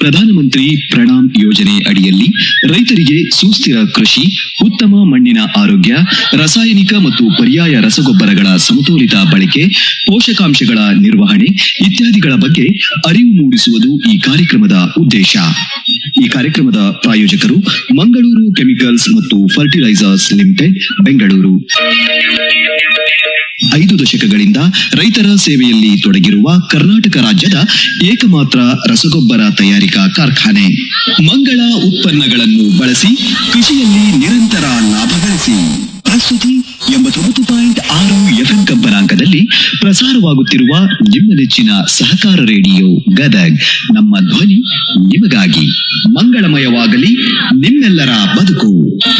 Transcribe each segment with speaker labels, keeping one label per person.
Speaker 1: ಪ್ರಧಾನಮಂತ್ರಿ ಪ್ರಣಾಮ್ ಯೋಜನೆ ಅಡಿಯಲ್ಲಿ ರೈತರಿಗೆ ಸುಸ್ಥಿರ ಕೃಷಿ ಉತ್ತಮ ಮಣ್ಣಿನ ಆರೋಗ್ಯ ರಾಸಾಯನಿಕ ಮತ್ತು ಪರ್ಯಾಯ ರಸಗೊಬ್ಬರಗಳ ಸಮತೋಲಿತ ಬಳಕೆ ಪೋಷಕಾಂಶಗಳ ನಿರ್ವಹಣೆ ಇತ್ಯಾದಿಗಳ ಬಗ್ಗೆ ಅರಿವು ಮೂಡಿಸುವುದು ಈ ಕಾರ್ಯಕ್ರಮದ ಉದ್ದೇಶ ಈ ಕಾರ್ಯಕ್ರಮದ ಪ್ರಾಯೋಜಕರು ಮಂಗಳೂರು ಕೆಮಿಕಲ್ಸ್ ಮತ್ತು ಫರ್ಟಿಲೈಸರ್ಸ್ ಲಿಮಿಟೆಡ್ ಬೆಂಗಳೂರು ಐದು ದಶಕಗಳಿಂದ ರೈತರ ಸೇವೆಯಲ್ಲಿ ತೊಡಗಿರುವ ಕರ್ನಾಟಕ ರಾಜ್ಯದ ಏಕಮಾತ್ರ ರಸಗೊಬ್ಬರ ತಯಾರಿಕಾ ಕಾರ್ಖಾನೆ ಮಂಗಳ ಉತ್ಪನ್ನಗಳನ್ನು ಬಳಸಿ ಕೃಷಿಯಲ್ಲಿ ನಿರಂತರ ಲಾಭ ಗಳಿಸಿ ಪ್ರಸ್ತುತಿ ಎಂಬತ್ತೊಂಬತ್ತು ಪಾಯಿಂಟ್ ಆರು ಎಫ್ಎಂ ಕಂಪನಾಂಕದಲ್ಲಿ ಪ್ರಸಾರವಾಗುತ್ತಿರುವ ನಿಮ್ಮ ನೆಚ್ಚಿನ ಸಹಕಾರ ರೇಡಿಯೋ ಗದಗ್ ನಮ್ಮ ಧ್ವನಿ ನಿಮಗಾಗಿ ಮಂಗಳಮಯವಾಗಲಿ ನಿಮ್ಮೆಲ್ಲರ ಬದುಕು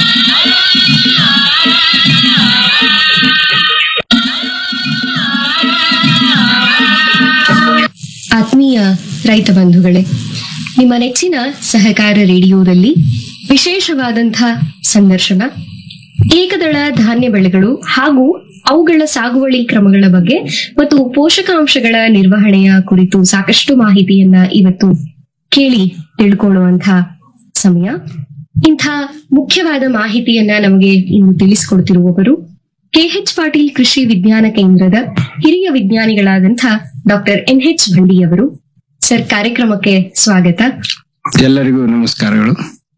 Speaker 2: ಆತ್ಮೀಯ ರೈತ ಬಂಧುಗಳೇ ನಿಮ್ಮ ನೆಚ್ಚಿನ ಸಹಕಾರ ರೇಡಿಯೋದಲ್ಲಿ ವಿಶೇಷವಾದಂಥ ಸಂದರ್ಶನ ಏಕದಳ ಧಾನ್ಯ ಬೆಳೆಗಳು ಹಾಗೂ ಅವುಗಳ ಸಾಗುವಳಿ ಕ್ರಮಗಳ ಬಗ್ಗೆ ಮತ್ತು ಪೋಷಕಾಂಶಗಳ ನಿರ್ವಹಣೆಯ ಕುರಿತು ಸಾಕಷ್ಟು ಮಾಹಿತಿಯನ್ನ ಇವತ್ತು ಕೇಳಿ ತಿಳ್ಕೊಳ್ಳುವಂತ ಸಮಯ ಇಂಥ ಮುಖ್ಯವಾದ ಮಾಹಿತಿಯನ್ನ ನಮಗೆ ಇಂದು ತಿಳಿಸಿಕೊಡ್ತಿರುವವರು ಕೆಎಚ್ ಪಾಟೀಲ್ ಕೃಷಿ ವಿಜ್ಞಾನ ಕೇಂದ್ರದ ಹಿರಿಯ ವಿಜ್ಞಾನಿಗಳಾದಂಥ ಡಾಕ್ಟರ್ ಎನ್ ಎಚ್ ಭಂಡಿಯವರು ಸರ್ ಕಾರ್ಯಕ್ರಮಕ್ಕೆ ಸ್ವಾಗತ
Speaker 3: ಎಲ್ಲರಿಗೂ ನಮಸ್ಕಾರಗಳು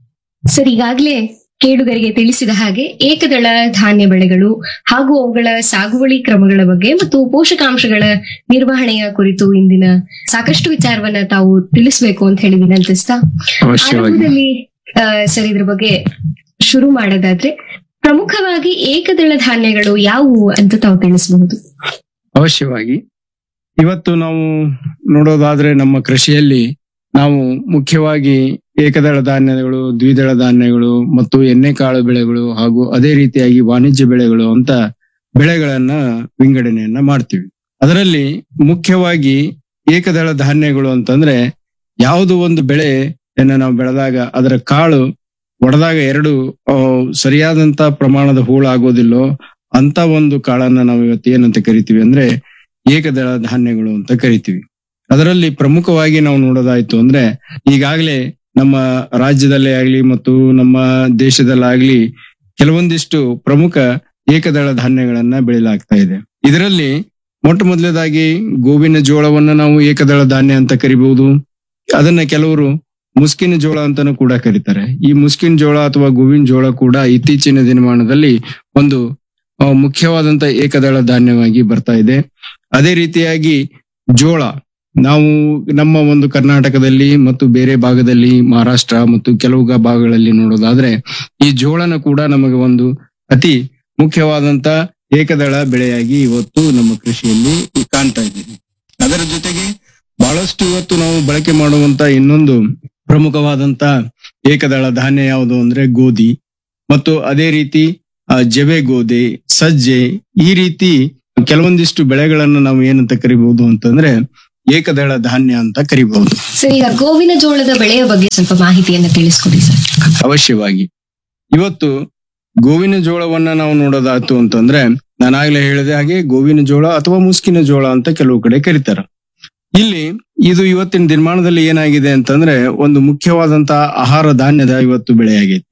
Speaker 2: ಸರ್ ಈಗಾಗಲೇ ಕೇಳುಗರಿಗೆ ತಿಳಿಸಿದ ಹಾಗೆ ಏಕದಳ ಧಾನ್ಯ ಬೆಳೆಗಳು ಹಾಗೂ ಅವುಗಳ ಸಾಗುವಳಿ ಕ್ರಮಗಳ ಬಗ್ಗೆ ಮತ್ತು ಪೋಷಕಾಂಶಗಳ ನಿರ್ವಹಣೆಯ ಕುರಿತು ಇಂದಿನ ಸಾಕಷ್ಟು ವಿಚಾರವನ್ನ ತಾವು ತಿಳಿಸ್ಬೇಕು ಅಂತ ಹೇಳಿ ವಿನಂತಿಸ್ತಾ
Speaker 3: ಅವಶ್ಯವಾಗಿ
Speaker 2: ಆರಂಭದಲ್ಲಿ ಆ, ಸರ್ ಇದ್ರ ಬಗ್ಗೆ ಶುರು ಮಾಡೋದಾದ್ರೆ ಪ್ರಮುಖವಾಗಿ ಏಕದಳ ಧಾನ್ಯಗಳು ಯಾವುವು ಅಂತ ತಾವು ತಿಳಿಸಬಹುದು
Speaker 3: ಅವಶ್ಯವಾಗಿ ಇವತ್ತು ನಾವು ನೋಡೋದಾದ್ರೆ ನಮ್ಮ ಕೃಷಿಯಲ್ಲಿ ನಾವು ಮುಖ್ಯವಾಗಿ ಏಕದಳ ಧಾನ್ಯಗಳು ದ್ವಿದಳ ಧಾನ್ಯಗಳು ಮತ್ತು ಎಣ್ಣೆಕಾಳು ಬೆಳೆಗಳು ಹಾಗೂ ಅದೇ ರೀತಿಯಾಗಿ ವಾಣಿಜ್ಯ ಬೆಳೆಗಳು ಅಂತ ಬೆಳೆಗಳನ್ನ ವಿಂಗಡಣೆಯನ್ನ ಮಾಡ್ತೀವಿ ಅದರಲ್ಲಿ ಮುಖ್ಯವಾಗಿ ಏಕದಳ ಧಾನ್ಯಗಳು ಅಂತಂದ್ರೆ ಯಾವುದು ಒಂದು ಬೆಳೆಯನ್ನ ನಾವು ಬೆಳೆದಾಗ ಅದರ ಕಾಳು ಒಡೆದಾಗ ಎರಡು ಆ, ಸರಿಯಾದಂತ ಪ್ರಮಾಣದ ಹೂಳು ಆಗೋದಿಲ್ಲೋ ಅಂತ ಒಂದು ಕಾಳನ್ನ ನಾವು ಇವತ್ತು ಏನಂತ ಕರಿತೀವಿ ಅಂದ್ರೆ ಏಕದಳ ಧಾನ್ಯಗಳು ಅಂತ ಕರಿತೀವಿ ಅದರಲ್ಲಿ ಪ್ರಮುಖವಾಗಿ ನಾವು ನೋಡೋದಾಯ್ತು ಅಂದ್ರೆ ಈಗಾಗಲೇ ನಮ್ಮ ರಾಜ್ಯದಲ್ಲೇ ಆಗ್ಲಿ ಮತ್ತು ನಮ್ಮ ದೇಶದಲ್ಲಾಗ್ಲಿ ಕೆಲವೊಂದಿಷ್ಟು ಪ್ರಮುಖ ಏಕದಳ ಧಾನ್ಯಗಳನ್ನ ಬೆಳೆಯಲಾಗ್ತಾ ಇದೆ ಇದರಲ್ಲಿ ಮೊಟ್ಟ ಮೊದಲನೇದಾಗಿ ಗೋವಿನ ಜೋಳವನ್ನ ನಾವು ಏಕದಳ ಧಾನ್ಯ ಅಂತ ಕರಿಬಹುದು ಅದನ್ನ ಕೆಲವರು ಮುಸ್ಕಿನ ಜೋಳ ಅಂತಾನೂ ಕೂಡ ಕರೀತಾರೆ ಈ ಮುಸ್ಕಿನ ಜೋಳ ಅಥವಾ ಗೋವಿನ ಜೋಳ ಕೂಡ ಇತ್ತೀಚಿನ ದಿನಮಾನದಲ್ಲಿ ಒಂದು ಆ, ಮುಖ್ಯವಾದಂತ ಏಕದಳ ಧಾನ್ಯವಾಗಿ ಬರ್ತಾ ಇದೆ ಅದೇ ರೀತಿಯಾಗಿ ಜೋಳ ನಾವು ನಮ್ಮ ಒಂದು ಕರ್ನಾಟಕದಲ್ಲಿ ಮತ್ತು ಬೇರೆ ಭಾಗದಲ್ಲಿ ಮಹಾರಾಷ್ಟ್ರ ಮತ್ತು ಕೆಲವು ಗ- ಭಾಗಗಳಲ್ಲಿ ನೋಡೋದಾದ್ರೆ ಈ ಜೋಳನ ಕೂಡ ನಮಗೆ ಒಂದು ಅತಿ ಮುಖ್ಯವಾದಂತ ಏಕದಳ ಬೆಳೆಯಾಗಿ ಇವತ್ತು ನಮ್ಮ ಕೃಷಿಯಲ್ಲಿ ಕಾಣ್ತಾ ಇದ್ದೀವಿ ಅದರ ಜೊತೆಗೆ ಬಹಳಷ್ಟು ಇವತ್ತು ನಾವು ಬಳಕೆ ಮಾಡುವಂತ ಇನ್ನೊಂದು ಪ್ರಮುಖವಾದಂತ ಏಕದಳ ಧಾನ್ಯ ಯಾವುದು ಅಂದ್ರೆ ಗೋಧಿ ಮತ್ತು ಅದೇ ರೀತಿ ಆ, ಜವೆ ಗೋಧಿ ಸಜ್ಜೆ ಈ ರೀತಿ ಕೆಲವೊಂದಿಷ್ಟು ಬೆಳೆಗಳನ್ನ ನಾವು ಏನಂತ ಕರಿಬಹುದು ಅಂತಂದ್ರೆ ಏಕದಳ ಧಾನ್ಯ ಅಂತ ಕರಿಬಹುದು
Speaker 2: ಸರ್ ಈಗ ಗೋವಿನ ಜೋಳದ ಬೆಳೆಯ ಬಗ್ಗೆ ಸ್ವಲ್ಪ ಮಾಹಿತಿಯನ್ನ ತಿಳಿಸ್ಕೊಡಿ ಸರ್
Speaker 3: ಅವಶ್ಯವಾಗಿ ಇವತ್ತು ಗೋವಿನ ಜೋಳವನ್ನ ನಾವು ನೋಡೋದಾಯ್ತು ಅಂತಂದ್ರೆ ನಾನಾಗ್ಲೇ ಹೇಳಿದ ಹಾಗೆ ಗೋವಿನ ಜೋಳ ಅಥವಾ ಮುಸ್ಕಿನ ಜೋಳ ಅಂತ ಕೆಲವು ಕಡೆ ಕರೀತಾರ ಇಲ್ಲಿ ಇದು ಇವತ್ತಿನ ದಿನಮಾನದಲ್ಲಿ ಏನಾಗಿದೆ ಅಂತಂದ್ರೆ ಒಂದು ಮುಖ್ಯವಾದಂತ ಆಹಾರ ಧಾನ್ಯದ ಇವತ್ತು ಬೆಳೆಯಾಗೈತಿ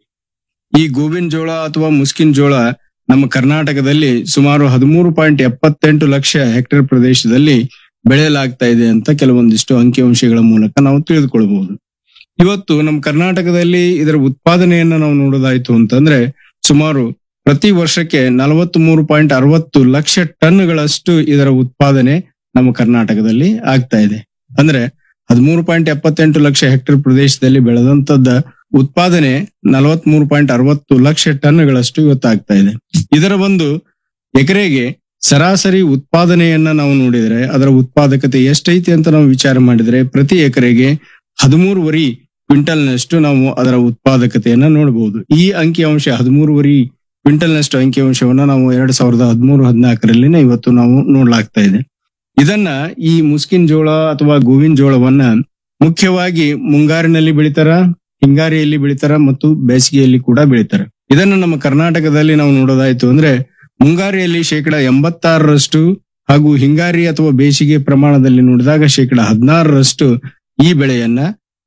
Speaker 3: ಈ ಗೋವಿನ ಜೋಳ ಅಥವಾ ಮುಸ್ಕಿನ ಜೋಳ ನಮ್ಮ ಕರ್ನಾಟಕದಲ್ಲಿ ಸುಮಾರು ಹದಿಮೂರು ಪಾಯಿಂಟ್ ಎಪ್ಪತ್ತೆಂಟು ಲಕ್ಷ ಹೆಕ್ಟೇರ್ ಪ್ರದೇಶದಲ್ಲಿ ಬೆಳೆಯಲಾಗ್ತಾ ಇದೆ ಅಂತ ಕೆಲವೊಂದಿಷ್ಟು ಅಂಕಿಅಂಶಗಳ ಮೂಲಕ ನಾವು ತಿಳಿದುಕೊಳ್ಬಹುದು ಇವತ್ತು ನಮ್ಮ ಕರ್ನಾಟಕದಲ್ಲಿ ಇದರ ಉತ್ಪಾದನೆಯನ್ನ ನಾವು ನೋಡೋದಾಯ್ತು ಅಂತಂದ್ರೆ ಸುಮಾರು ಪ್ರತಿ ವರ್ಷಕ್ಕೆ ನಲವತ್ತ್ ಮೂರು ಪಾಯಿಂಟ್ ಅರವತ್ತು ಲಕ್ಷ ಟನ್ಗಳಷ್ಟು ಇದರ ಉತ್ಪಾದನೆ ನಮ್ಮ ಕರ್ನಾಟಕದಲ್ಲಿ ಆಗ್ತಾ ಇದೆ ಅಂದ್ರೆ ಹದಿಮೂರು ಪಾಯಿಂಟ್ ಎಪ್ಪತ್ತೆಂಟು ಲಕ್ಷ ಹೆಕ್ಟೇರ್ ಪ್ರದೇಶದಲ್ಲಿ ಬೆಳೆದಂತದ್ದ ಉತ್ಪಾದನೆ ನಲವತ್ತ್ ಮೂರು ಪಾಯಿಂಟ್ ಅರವತ್ತು ಲಕ್ಷ ಟನ್ಗಳಷ್ಟು ಇವತ್ತು ಆಗ್ತಾ ಇದೆ ಇದರ ಒಂದು ಎಕರೆಗೆ ಸರಾಸರಿ ಉತ್ಪಾದನೆಯನ್ನ ನಾವು ನೋಡಿದ್ರೆ ಅದರ ಉತ್ಪಾದಕತೆ ಎಷ್ಟೈತಿ ಅಂತ ನಾವು ವಿಚಾರ ಮಾಡಿದ್ರೆ ಪ್ರತಿ ಎಕರೆಗೆ ಹದಿಮೂರುವರಿ ಕ್ವಿಂಟಲ್ನಷ್ಟು ನಾವು ಅದರ ಉತ್ಪಾದಕತೆಯನ್ನ ನೋಡಬಹುದು ಈ ಅಂಕಿಅಂಶ ಹದಿಮೂರುವರಿ ಕ್ವಿಂಟಲ್ನಷ್ಟು ಅಂಕಿಅಂಶವನ್ನ ನಾವು ಎರಡ್ ಸಾವಿರದ ಹದಿಮೂರು ಹದಿನಾಲ್ಕರಲ್ಲಿನೇ ಇವತ್ತು ನಾವು ನೋಡ್ಲಾಗ್ತಾ ಇದೆ ಇದನ್ನ ಈ ಮುಸ್ಕಿನ್ ಜೋಳ ಅಥವಾ ಗೋವಿನ ಜೋಳವನ್ನ ಮುಖ್ಯವಾಗಿ ಮುಂಗಾರಿನಲ್ಲಿ ಬೆಳಿತಾರ ಹಿಂಗಾರಿಯಲ್ಲಿ ಬೆಳಿತಾರ ಮತ್ತು ಬೇಸಿಗೆಯಲ್ಲಿ ಕೂಡ ಬೆಳಿತಾರ ಇದನ್ನ ನಮ್ಮ ಕರ್ನಾಟಕದಲ್ಲಿ ನಾವು ನೋಡೋದಾಯ್ತು ಅಂದ್ರೆ ಮುಂಗಾರಿಯಲ್ಲಿ ಶೇಕಡ ಎಂಬತ್ತಾರರಷ್ಟು ಹಾಗೂ ಹಿಂಗಾರಿ ಅಥವಾ ಬೇಸಿಗೆ ಪ್ರಮಾಣದಲ್ಲಿ ನೋಡಿದಾಗ ಶೇಕಡ ಹದಿನಾರರಷ್ಟು ಈ ಬೆಳೆಯನ್ನ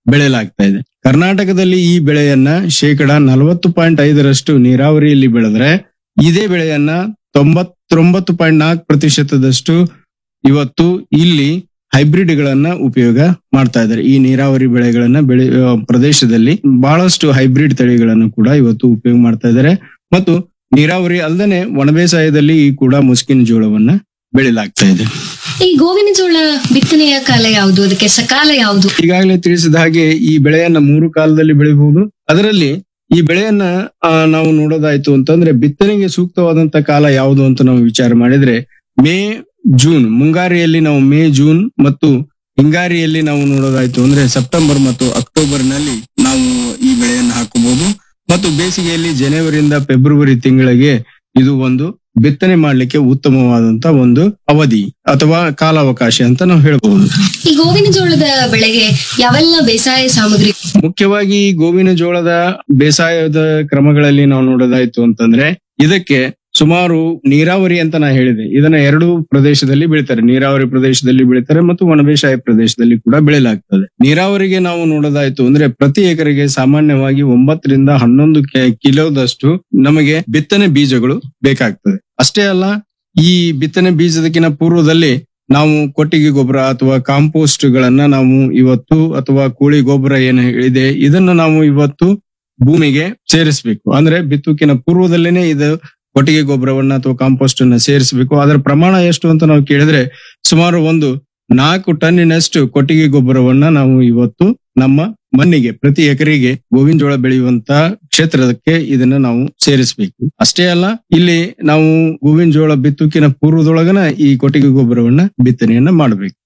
Speaker 3: ಬೆಳೆಯಲಾಗ್ತಾ ಇದೆ ಕರ್ನಾಟಕದಲ್ಲಿ ಈ ಬೆಳೆಯನ್ನ ಶೇಕಡ ನಲವತ್ತು ಪಾಯಿಂಟ್ ಐದರಷ್ಟು ನೀರಾವರಿಯಲ್ಲಿ ಬೆಳೆದ್ರೆ ಇದೇ ಬೆಳೆಯನ್ನ ತೊಂಬತ್ತೊಂಬತ್ತು ಪಾಯಿಂಟ್ ನಾಲ್ಕು ಪ್ರತಿಶತದಷ್ಟು ಇವತ್ತು ಇಲ್ಲಿ ಹೈಬ್ರಿಡ್ ಗಳನ್ನ ಉಪಯೋಗ ಮಾಡ್ತಾ ಇದ್ದಾರೆ ಈ ನೀರಾವರಿ ಬೆಳೆಗಳನ್ನ ಬೆಳೆ ಆ, ಪ್ರದೇಶದಲ್ಲಿ ಬಹಳಷ್ಟು ಹೈಬ್ರಿಡ್ ತಳಿಗಳನ್ನು ಕೂಡ ಇವತ್ತು ಉಪಯೋಗ ಮಾಡ್ತಾ ಇದ್ದಾರೆ ಮತ್ತು ನೀರಾವರಿ ಅಲ್ಲದೆ ಒಣ ಬೇಸಾಯದಲ್ಲಿ ಈ ಕೂಡ ಮುಸ್ಕಿನ ಜೋಳವನ್ನ ಬೆಳೆಯಲಾಗ್ತಾ ಇದೆ
Speaker 2: ಈ ಗೋವಿನ ಜೋಳ ಬಿತ್ತನೆಯ ಕಾಲ ಯಾವುದು ಅದಕ್ಕೆ ಸಕಾಲ ಯಾವುದು
Speaker 3: ಈಗಾಗಲೇ ತಿಳಿಸಿದ ಹಾಗೆ ಈ ಬೆಳೆಯನ್ನ ಮೂರು ಕಾಲದಲ್ಲಿ ಬೆಳಿಬಹುದು ಅದರಲ್ಲಿ ಈ ಬೆಳೆಯನ್ನ ಆ, ನಾವು ನೋಡೋದಾಯ್ತು ಅಂತಂದ್ರೆ ಬಿತ್ತನೆಗೆ ಸೂಕ್ತವಾದಂತ ಕಾಲ ಯಾವುದು ಅಂತ ನಾವು ವಿಚಾರ ಮಾಡಿದ್ರೆ ಮೇ ಜೂನ್ ಮುಂಗಾರಿಯಲ್ಲಿ ನಾವು ಮೇ ಜೂನ್ ಮತ್ತು ಹಿಂಗಾರಿಯಲ್ಲಿ ನಾವು ನೋಡೋದಾಯ್ತು ಅಂದ್ರೆ ಸೆಪ್ಟೆಂಬರ್ ಮತ್ತು ಅಕ್ಟೋಬರ್ ನಲ್ಲಿ ನಾವು ಈ ಬೆಳೆಯನ್ನು ಹಾಕಬಹುದು ಮತ್ತು ಬೇಸಿಗೆಯಲ್ಲಿ ಜನವರಿಯಿಂದ ಫೆಬ್ರವರಿ ತಿಂಗಳಿಗೆ ಇದು ಒಂದು ಬಿತ್ತನೆ ಮಾಡ್ಲಿಕ್ಕೆ ಉತ್ತಮವಾದಂತ ಒಂದು ಅವಧಿ ಅಥವಾ ಕಾಲಾವಕಾಶ ಅಂತ ನಾವು ಹೇಳ್ಬಹುದು
Speaker 2: ಈ ಗೋವಿನ ಜೋಳದ ಬೆಳೆಗೆ ಯಾವೆಲ್ಲ ಬೇಸಾಯ ಸಾಮಗ್ರಿ
Speaker 3: ಮುಖ್ಯವಾಗಿ ಈ ಗೋವಿನ ಜೋಳದ ಬೇಸಾಯದ ಕ್ರಮಗಳಲ್ಲಿ ನಾವು ನೋಡೋದಾಯ್ತು ಅಂತಂದ್ರೆ ಇದಕ್ಕೆ ಸುಮಾರು ನೀರಾವರಿ ಅಂತ ನಾ ಹೇಳಿದೆ ಇದನ್ನ ಎರಡು ಪ್ರದೇಶದಲ್ಲಿ ಬೆಳಿತಾರೆ ನೀರಾವರಿ ಪ್ರದೇಶದಲ್ಲಿ ಬೆಳಿತಾರೆ ಮತ್ತು ಒಣಬೇಸಾಯ ಪ್ರದೇಶದಲ್ಲಿ ಕೂಡ ಬೆಳೆಯಲಾಗ್ತದೆ ನೀರಾವರಿಗೆ ನಾವು ನೋಡೋದಾಯ್ತು ಅಂದ್ರೆ ಪ್ರತಿ ಎಕರೆಗೆ ಸಾಮಾನ್ಯವಾಗಿ ಒಂಬತ್ತರಿಂದ ಹನ್ನೊಂದು ಕೆ- ಕಿಲೋದಷ್ಟು ನಮಗೆ ಬಿತ್ತನೆ ಬೀಜಗಳು ಬೇಕಾಗ್ತದೆ ಅಷ್ಟೇ ಅಲ್ಲ ಈ ಬಿತ್ತನೆ ಬೀಜದಕ್ಕಿಂತ ಪೂರ್ವದಲ್ಲಿ ನಾವು ಕೊಟ್ಟಿಗೆ ಗೊಬ್ಬರ ಅಥವಾ ಕಾಂಪೋಸ್ಟ್ ಗಳನ್ನ ನಾವು ಇವತ್ತು ಅಥವಾ ಕೋಳಿ ಗೊಬ್ಬರ ಏನು ಇದೆ ಇದನ್ನ ನಾವು ಇವತ್ತು ಭೂಮಿಗೆ ಸೇರಿಸಬೇಕು ಅಂದ್ರೆ ಬಿತ್ತುಕಿನ ಪೂರ್ವದಲ್ಲೇನೆ ಇದು ಕೊಟ್ಟಿಗೆ ಗೊಬ್ಬರವನ್ನ ಅಥವಾ ಕಾಂಪೋಸ್ಟ್ ಅನ್ನ ಸೇರಿಸಬೇಕು ಅದರ ಪ್ರಮಾಣ ಎಷ್ಟು ಅಂತ ನಾವು ಕೇಳಿದ್ರೆ ಸುಮಾರು ಒಂದು ನಾಲ್ಕು ಟನ್ನಿನಷ್ಟು ಕೊಟ್ಟಿಗೆ ಗೊಬ್ಬರವನ್ನ ನಾವು ಇವತ್ತು ನಮ್ಮ ಮಣ್ಣಿಗೆ ಪ್ರತಿ ಎಕರೆಗೆ ಗೋವಿನ ಜೋಳ ಬೆಳೆಯುವಂತ ಕ್ಷೇತ್ರಕ್ಕೆ ಇದನ್ನ ನಾವು ಸೇರಿಸಬೇಕು ಅಷ್ಟೇ ಅಲ್ಲ ಇಲ್ಲಿ ನಾವು ಗೋವಿನ ಜೋಳ ಬಿತ್ತುಕಿನ ಪೂರ್ವದೊಳಗನ ಈ ಕೊಟ್ಟಿಗೆ ಗೊಬ್ಬರವನ್ನ ಬಿತ್ತನೆಯನ್ನ ಮಾಡಬೇಕು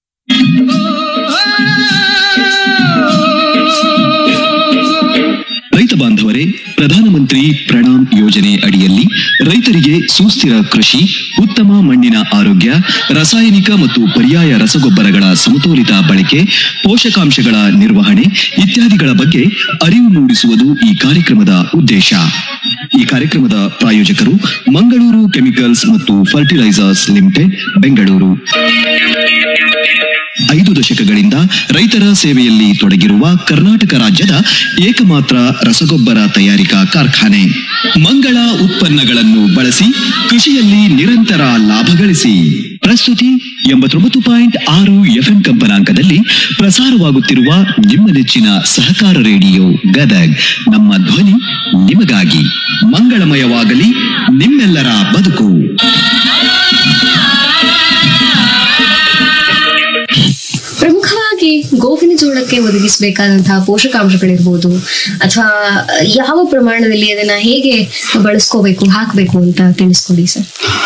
Speaker 1: ರೈತ ಬಾಂಧವರೇ ಪ್ರಧಾನಮಂತ್ರಿ ಪ್ರಣಾಮ್ ಯೋಜನೆ ಅಡಿಯಲ್ಲಿ ರೈತರಿಗೆ ಸುಸ್ಥಿರ ಕೃಷಿ ಉತ್ತಮ ಮಣ್ಣಿನ ಆರೋಗ್ಯ ರಾಸಾಯನಿಕ ಮತ್ತು ಪರ್ಯಾಯ ರಸಗೊಬ್ಬರಗಳ ಸಮತೋಲಿತ ಬಳಕೆ ಪೋಷಕಾಂಶಗಳ ನಿರ್ವಹಣೆ ಇತ್ಯಾದಿಗಳ ಬಗ್ಗೆ ಅರಿವು ಮೂಡಿಸುವುದು ಈ ಕಾರ್ಯಕ್ರಮದ ಉದ್ದೇಶ ಈ ಕಾರ್ಯಕ್ರಮದ ಪ್ರಾಯೋಜಕರು ಮಂಗಳೂರು ಕೆಮಿಕಲ್ಸ್ ಮತ್ತು ಫರ್ಟಿಲೈಸರ್ಸ್ ಲಿಮಿಟೆಡ್ ಬೆಂಗಳೂರು ಐದು ದಶಕಗಳಿಂದ ರೈತರ ಸೇವೆಯಲ್ಲಿ ತೊಡಗಿರುವ ಕರ್ನಾಟಕ ರಾಜ್ಯದ ಏಕಮಾತ್ರ ರಸಗೊಬ್ಬರ ತಯಾರಿಕಾ ಕಾರ್ಖಾನೆ ಮಂಗಳ ಉತ್ಪನ್ನಗಳನ್ನು ಬಳಸಿ ಕೃಷಿಯಲ್ಲಿ ನಿರಂತರ ಲಾಭ ಗಳಿಸಿ ಪ್ರಸ್ತುತಿ ಎಂಬತ್ತೊಂಬತ್ತು ಪಾಯಿಂಟ್ ಆರು ಎಫ್ಎಂ ಕಂಪನಾಂಕದಲ್ಲಿ ಪ್ರಸಾರವಾಗುತ್ತಿರುವ ನಿಮ್ಮ ನೆಚ್ಚಿನ ಸಹಕಾರ ರೇಡಿಯೋ ಗದಗ್ ನಮ್ಮ ಧ್ವನಿ ನಿಮಗಾಗಿ ಮಂಗಳಮಯವಾಗಲಿ ನಿಮ್ಮೆಲ್ಲರ ಬದುಕು
Speaker 2: ಪ್ರಮುಖವಾಗಿ ಗೋವಿನ ಜೋಳಕ್ಕೆ ಒದಗಿಸಬೇಕಾದಂತಹ ಪೋಷಕಾಂಶಗಳಿರ್ಬೋದು ಅಥವಾ ಯಾವ ಪ್ರಮಾಣದಲ್ಲಿ ಅದನ್ನ ಹೇಗೆ ಬಳಸ್ಕೋಬೇಕು ಹಾಕಬೇಕು ಅಂತ ತಿಳಿಸ್ಕೊಡಿ ಸರ್